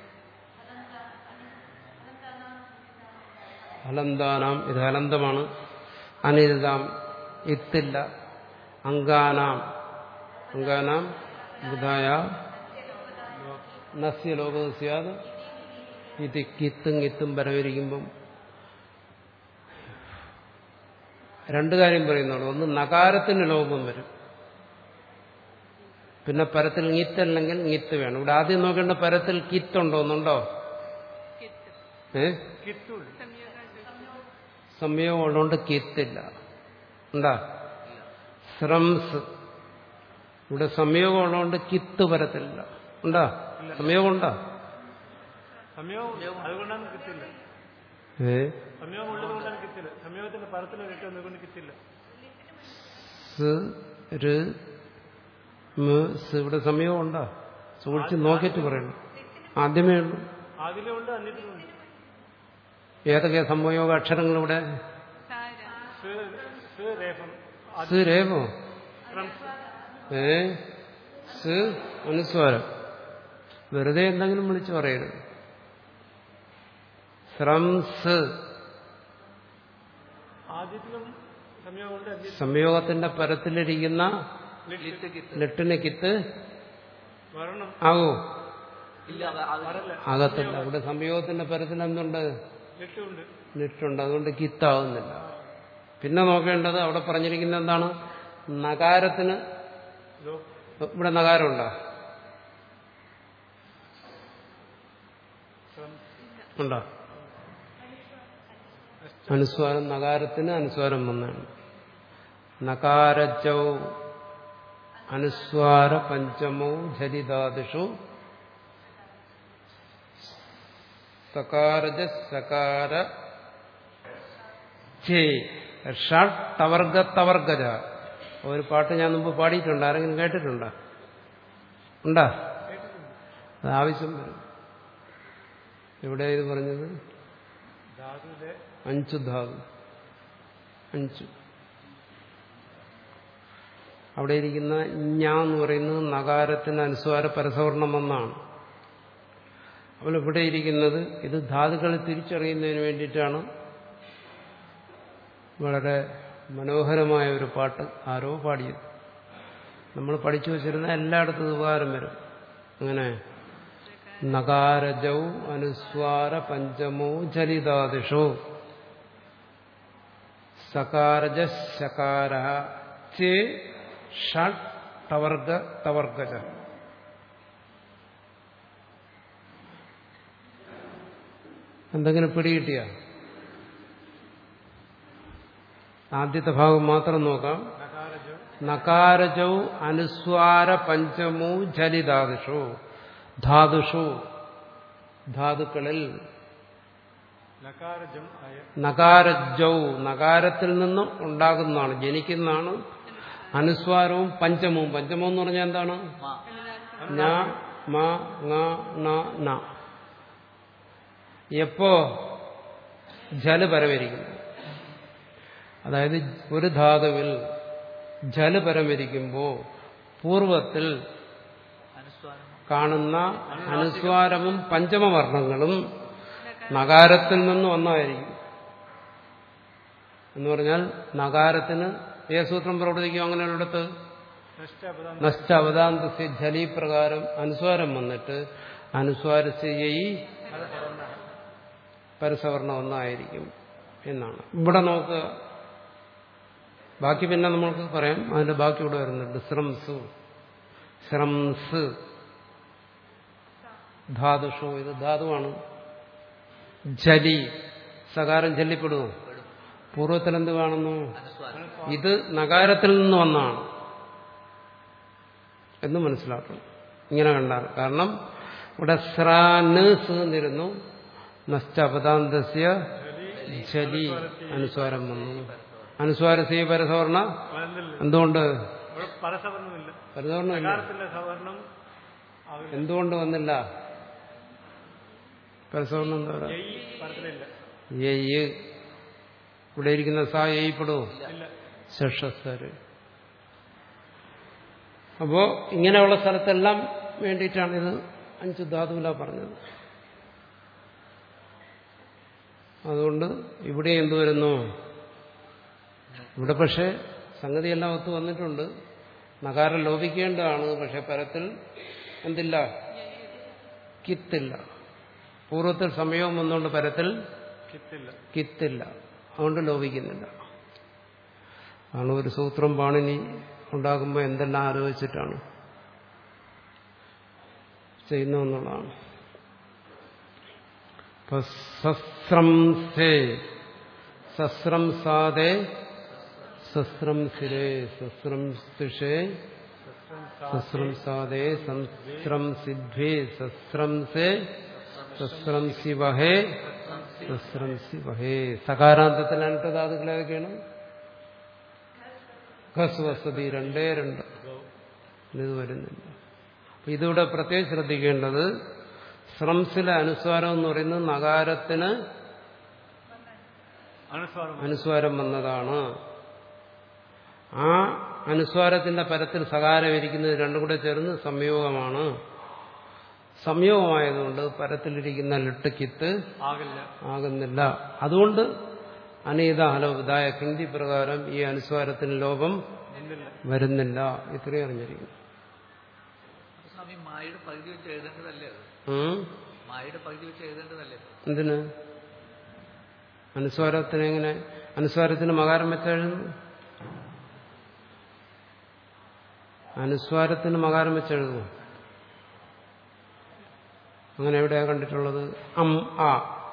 ഹലന്താനാം ഇത് ഹലന്തമാണ് അനിരുതാം ഇത്തില്ല അങ്കാനാം അങ്കാനാം ബുധായ നസ്യ ലോകസ്യാത് ഇത് കിത്തും കിത്തും പരവരിക്കുമ്പം രണ്ടു കാര്യം പറയുന്നുള്ളൂ ഒന്ന് നകാരത്തിന് ലോകം വരും പിന്നെ പരത്തിൽങ്ങിത്തല്ലെങ്കിൽങ്ങിത്ത് വേണം ഇവിടെ ആദ്യം നോക്കേണ്ട പരത്തിൽ കിത്തുണ്ടോ എന്നുണ്ടോ ഏ कित्तुल സംയോഗം ഉള്ളതുകൊണ്ട് കിത്തില്ല ഉണ്ടാ ശ്രംസ് ഇവിടെ സംയോഗം ഉള്ളതുകൊണ്ട് കിത്ത് വരത്തില്ല ഉണ്ടാ സംയോഗം ഉണ്ടാ സംയോഗം അതുകൊണ്ടാണ് കിട്ടില്ല ഏ സംയോഗം ഉള്ളത് കൊണ്ടാണ് കിട്ടില്ല സംയോഗത്തിന്റെ പരത്തിൽ ഏറ്റവും അതുകൊണ്ട് കിട്ടില്ല സ് ര് മ് സ് ഇവിടെ സംയോഗം ഉണ്ടാ സൂക്ഷിച്ച് നോക്കിയിട്ട് പറയണം ആദ്യമേ ഉള്ളൂ ആദ്യത്തിലും ഉണ്ട് അന്യത്തിലും ഉണ്ട് ഏതൊക്കെ സംയോഗ അക്ഷരങ്ങൾ ഇവിടെ സാര സ് സ് രേഫം സ് രേവോ ശ്രംസ് ഏ സ് അനുസ്വാരം വെറുതെ എന്തെങ്കിലും വിളിച്ചു പറയരുത് ശ്രംസ് ആദ്യത്തിലും സംയോഗം ഉണ്ട് അന്യത്തിലും സംയോഗത്തിന്റെ പരത്തിലിരിക്കുന്ന ലെട്ടിന് കിത്ത് വരണം ആകോ ഇല്ല അത് അത് വരല്ല ആകത്തില്ല ഇവിടെ സംയോഗത്തിന്റെ പരത്തിൽ എന്തുണ്ട് ലിട്ടുണ്ട് ലിട്ടുണ്ട് അതുകൊണ്ട് കിത്താവുന്നില്ല പിന്നെ നോക്കേണ്ടത് അവിടെ പറഞ്ഞിരിക്കുന്ന എന്താണ് നകാരത്തിന് ഇതോ ഇവിടെ നകാരമുണ്ടോ ശ്രംസ് ഉണ്ടോ അനുസ്വാരം നകാരത്തിന് അനുസ്വാരം വന്നാണ് നകാരജൗ അനുസ്വാര പഞ്ചമോ ഝരിതാദിഷു സകാരജ സകാര ചേ ഷട്ട് തവർഗ തവർഗജ ഒരു പാട്ട് ഞാൻ മുമ്പ് പാടിയിട്ടുണ്ട് ആരെങ്കിലും കേട്ടിട്ടുണ്ടോ ഉണ്ടാ അത് ആവശ്യം വരും എവിടെ ഇത് പറഞ്ഞത് ധാതുവിലെ അഞ്ചു ധാതു അഞ്ചു അവിടെ ഇരിക്കുന്ന ഞ എന്ന് പറയുന്നത് നകാരത്തിന് അനുസ്വാര പരസവർണം എന്നാണ് അപ്പോൾ ഇവിടെ ഇരിക്കുന്നത് ഇത് ധാതുക്കളെ തിരിച്ചറിയുന്നതിന് വേണ്ടിയിട്ടാണ് വളരെ മനോഹരമായ ഒരു പാട്ട് ആരോ പാടിയത് നമ്മൾ പഠിച്ചു വച്ചിരുന്ന എല്ലായിടത്തും ഇത് ഉപകാരം വരും അങ്ങനെ നകാരജൗ അനുസ്വാര പഞ്ചമോ ചലിതാദിഷു സകാരജ ശകാര ചേ ഷട്ട് തവർഗ തവർഗജ എന്തെങ്കിലും പിടികിട്ടിയ ആദ്യത്തെ ഭാഗം മാത്രം നോക്കാം നകാരജോ നകാരജൗ അനുസ്വാര പഞ്ചമോ ജലിതാദിഷു ധാതുഷു ധാതുക്കളിൽ നകാരജം ആയ നകാരജൗ നകാരത്തിൽ നിന്ന് ഉണ്ടാകുന്നതാണ് ജനിക്കുന്നതാണ് അനുസ്വാരവും പഞ്ചമവും പഞ്ചമം എന്ന് പറഞ്ഞാൽ എന്താണ് മാ ഞ മ ങ ണ ന എപ്പോ ജല് പരവരിക്കുന്നു അതായത് ഒരു ധാതുവിൽ ജല് പരമിരിക്കുമ്പോൾ പൂർവത്തിൽ അനുസ്വാരം കാണുന്ന അനുസ്വാരവും പഞ്ചമവർണ്ണങ്ങളും നഗാരത്തിൽ നിന്ന് വന്നതായിരിക്കും എന്ന് പറഞ്ഞാൽ നഗാരത്തിന് ഏ സൂത്രം പ്രവർത്തിക്കും അങ്ങനെയുള്ളിടത്ത് നഷ്ടപദം നഷ്ട അവതാന്തസ്യ ജലി പ്രകാരം അനുസ്വാരം വന്നിട്ട് അനുസ്വാരസ്യ പരസവർണം ഒന്നായിരിക്കും എന്നാണ് ഇവിടെ നോക്കുക ബാക്കി പിന്നെ നമുക്ക് പറയാം അതിന്റെ ബാക്കി ഇവിടെ വരുന്നുണ്ട് ശ്രംസു ശ്രംസ് ധാതുഷു ഇത് ധാതുവാണ് ജലി സകാരം ചൊല്ലിപ്പെടുമോ പൂർവ്വത്തിൽ എന്ത് കാണുന്നു അനുസ്വാരം ഇത് നഗാരത്തിൽ നിന്ന് വന്നാണ് എന്ന് മനസ്സിലാക്കണം ഇങ്ങനെ കണ്ടാൽ കാരണം ഇവിടെ സ്രാന് എന്നിരുന്നു നഷ്ടപദാന്തസ്യ ജലി അനുസ്വാരം വന്നു അനുസ്വാരസ്യ പരസവർണ വരുന്നില്ല എന്തുകൊണ്ട് അവിടെ പരസവർണ്ണമില്ല പരസവർണം ഇല്ല നഗാരത്തിന്റെ സവർണം ആവില്ല എന്തുകൊണ്ട് വന്നില്ല പരസവർണം എന്താ പറയാ ജയ് പരത്തിലില്ല യയ്യ് ഇവിടെ ഇരിക്കുന്ന സാ എയ്പ്പെടുവോ ഇല്ല ശേഷസ്വര് അപ്പോ ഇങ്ങനെയുള്ള സ്ഥലത്തെല്ലാം വേണ്ടിയിട്ടാണ് ഇത് അഞ്ച് ധാതുവില പറഞ്ഞത് അതുകൊണ്ട് ഇവിടെ എന്തു വരുന്നു ഇവിടെ പക്ഷേ സംഗതിയെല്ലാം ഒത്തു വന്നിട്ടുണ്ട് നഗാരം ലോപിക്കേണ്ടതാണ് പക്ഷെ പരത്തിൽ എന്തില്ല കിത്തില്ല പൂർവ്വത്തിൽ സമയവും വന്നുകൊണ്ട് പരത്തിൽ കിട്ടില്ല കിത്തില്ല അതുകൊണ്ട് ലോപിക്കുന്നില്ല ആണ് ഒരു സൂത്രം പാണിനി ഉണ്ടാകുമ്പോൾ എന്തെല്ലാം ആലോചിച്ചിട്ടാണ് ചെയ്യുന്നതെന്നുള്ളതാണ് ഇപ്പൊ സസ്രംസേ സസ്രംസാദേ സസ്രംസിരേ സസ്രംസിഷേ സസ്രംസാദേ സംസ്രംസിദ്വേ സസ്രംസേ സസ്രംസിവഹേ സസ്രംസിവഹേ സകാരാന്തത്തിൽ അനട്ട ധാതുക്കൾ ഏതൊക്കെയാണ് ഖസ് വസതി രണ്ടേ രണ്ട് ഇത് വരുന്നില്ല അപ്പൊ ഇതിവിടെ പ്രത്യേകം ശ്രദ്ധിക്കേണ്ടത് സ്രംസിലെ അനുസ്വാരം എന്ന് പറയുന്നത് നഗാരത്തിന് അനുസ്വാരം അനുസ്വാരം വന്നതാണ് ആ അനുസ്വാരത്തിന്റെ പരത്തിൽ സകാരം ഇരിക്കുന്നത് രണ്ടും കൂടെ ചേർന്ന് സംയോഗമാണ് സംയോഗമായതുകൊണ്ട് പരത്തിലിരിക്കുന്ന ലിട്ടക്കിത്ത് ആകില്ല ആകുന്നില്ല അതുകൊണ്ട് അനീത ഹലവിതായ കിന്തി പ്രകാരം ഈ അനുസ്വാരത്തിന് ലോപം എന്നില്ല വരുന്നില്ല ഇത്രയും അറിഞ്ഞിരിക്കുന്നു അപ്പൊ സ്വാമി മായയുടെ പകുതി വെച്ച് എഴുതേണ്ടതല്ലേ അത് ഉം? മായയുടെ പകുതി വെച്ച് എഴുതേണ്ടതല്ലേ എന്തിന് അനുസ്വാരത്തിന് എങ്ങനെ അനുസ്വാരത്തിന് മകാരം വെച്ചെഴുതുന്നു അനുസ്വാരത്തിന് മകാരം വെച്ചെഴുതുമോ അങ്ങനെ എവിടെയാ കണ്ടിട്ടുള്ളത് അം ആ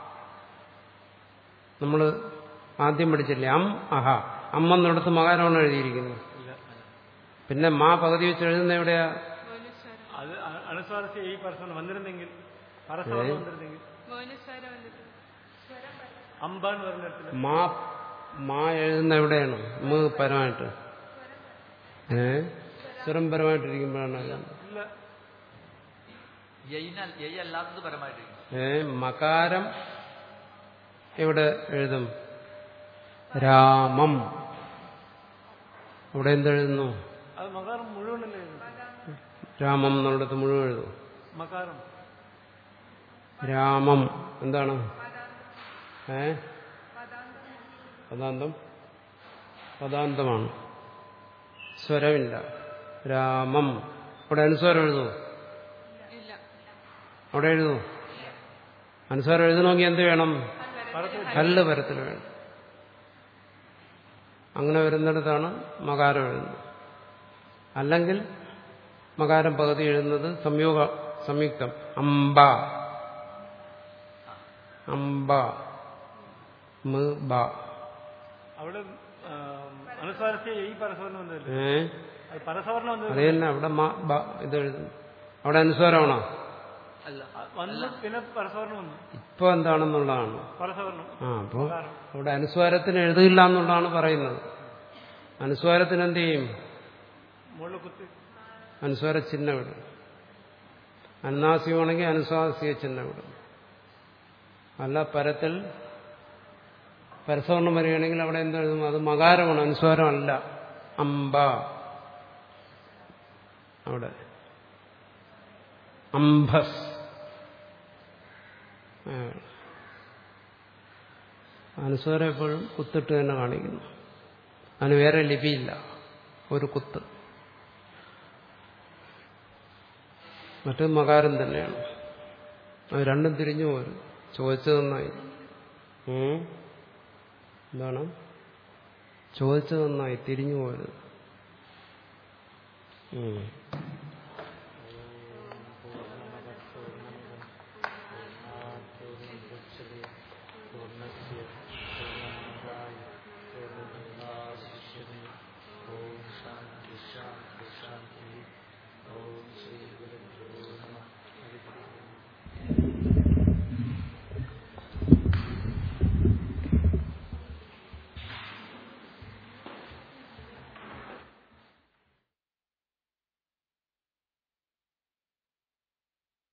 നമ്മൾ ആദ്യം പഠിച്ചില്ലേ അം അഹ അമ്മ എന്നിടത്ത് മകാരമാണ് എഴുതിയിരിക്കുന്നത് ഇല്ല പിന്നെ മാ പകുതി വെച്ച് എഴുതുന്ന എവിടെയാ മൗനസ്വരം അത് അ- അനുസ്വാരസ്യ ഈ പരസ്പരം വന്നിരുന്നെങ്കിൽ പരസ്പരം വന്നിരുന്നെങ്കിൽ മൗനസ്വരം വന്നിട്ട് അമ്പാന്ന് പറഞ്ഞിടത്തില്ല മാ മാ എഴുതുന്ന എവിടെയാണ് മ് പരമായിട്ട് ഏ സ്വരം പരമായിട്ടിരിക്കുമ്പോഴാണ് എഴുതുന്നത്. ഇല്ല യൈനാൽ യൈ അല്ലാത്തത് പരമായിട്ടിരിക്കും ഏ മകാരം എവിടെ എഴുതും രാമം അവിടെ എന്തെഴുതുന്നു അത് മകാരം മുഴുവനല്ലേ ഇത്? രാമം എന്നുള്ളിടത്ത് മുഴുവൻ എഴുതും മകാരം രാമം എന്താണ് ഏ പദാന്തം പദാന്തമാണ് സ്വരമില്ല രാമം അവിടെ അനുസ്വരം എഴുതുമോ ഇല്ല അവിടെ എഴുതുമോ അനുസ്വരം എഴുതണമെങ്കിൽ എന്ത് വേണം പരത്തിൽ കല്ല് പരത്തിൽ വേണം അങ്ങനെ വരുന്നിടത്താണ് മകാരം എഴുതുന്നത് അല്ലെങ്കിൽ മകാരം പകുതി എഴുതുന്നത് സംയോഗ സംയുക്തം അമ്പ അമ്പ മ് ബ അവിടെ ആ, അനുസ്വാരസ്യ ഈ പരസ്പരം വന്നില്ല ഏ അത് പരസ്പരം വന്നത് അത് തന്നെ അവിടെ മ ബ ഇത് എഴുതുന്നു അവിടെ അനുസ്വാരമാണോ അല്ല വന്ന് പിന്നെ പരസ്പരം വന്നു ഇപ്പൊ എന്താണെന്നുള്ളതാണ് പരസ്പരണം ആ അപ്പോ അവിടെ അനുസ്വാരത്തിന് എഴുതില്ല എന്നുള്ളതാണ് പറയുന്നത് അനുസ്വാരത്തിന് എന്ത് ചെയ്യും മുകളിൽ കുത്തി അനുസ്വാര ചിഹ്നം ഇടും അനുനാസികമാണെങ്കിൽ അനുസ്വാസിക ചിഹ്നം ഇടും അല്ല പരത്തിൽ പരസവർണ്ണം വരികയാണെങ്കിൽ അവിടെ എന്തെഴുതും അത് മകാരമാണ് അനുസ്വാരമല്ല അംബ അവിടെ അംഭസ് ആ. അനുസ്വാരം എപ്പോഴും കുത്തിട്ട് തന്നെ കാണിക്കുന്നു അതിന് വേറെ ലിപിയില്ല ഒരു കുത്ത് മറ്റത് മകാരം തന്നെയാണ് അത് രണ്ടും തിരിഞ്ഞു പോരും ചോദിച്ചത് നന്നായി ഉം. എന്താണ് ചോദിച്ചത് നന്നായി തിരിഞ്ഞു പോരുത് ഉം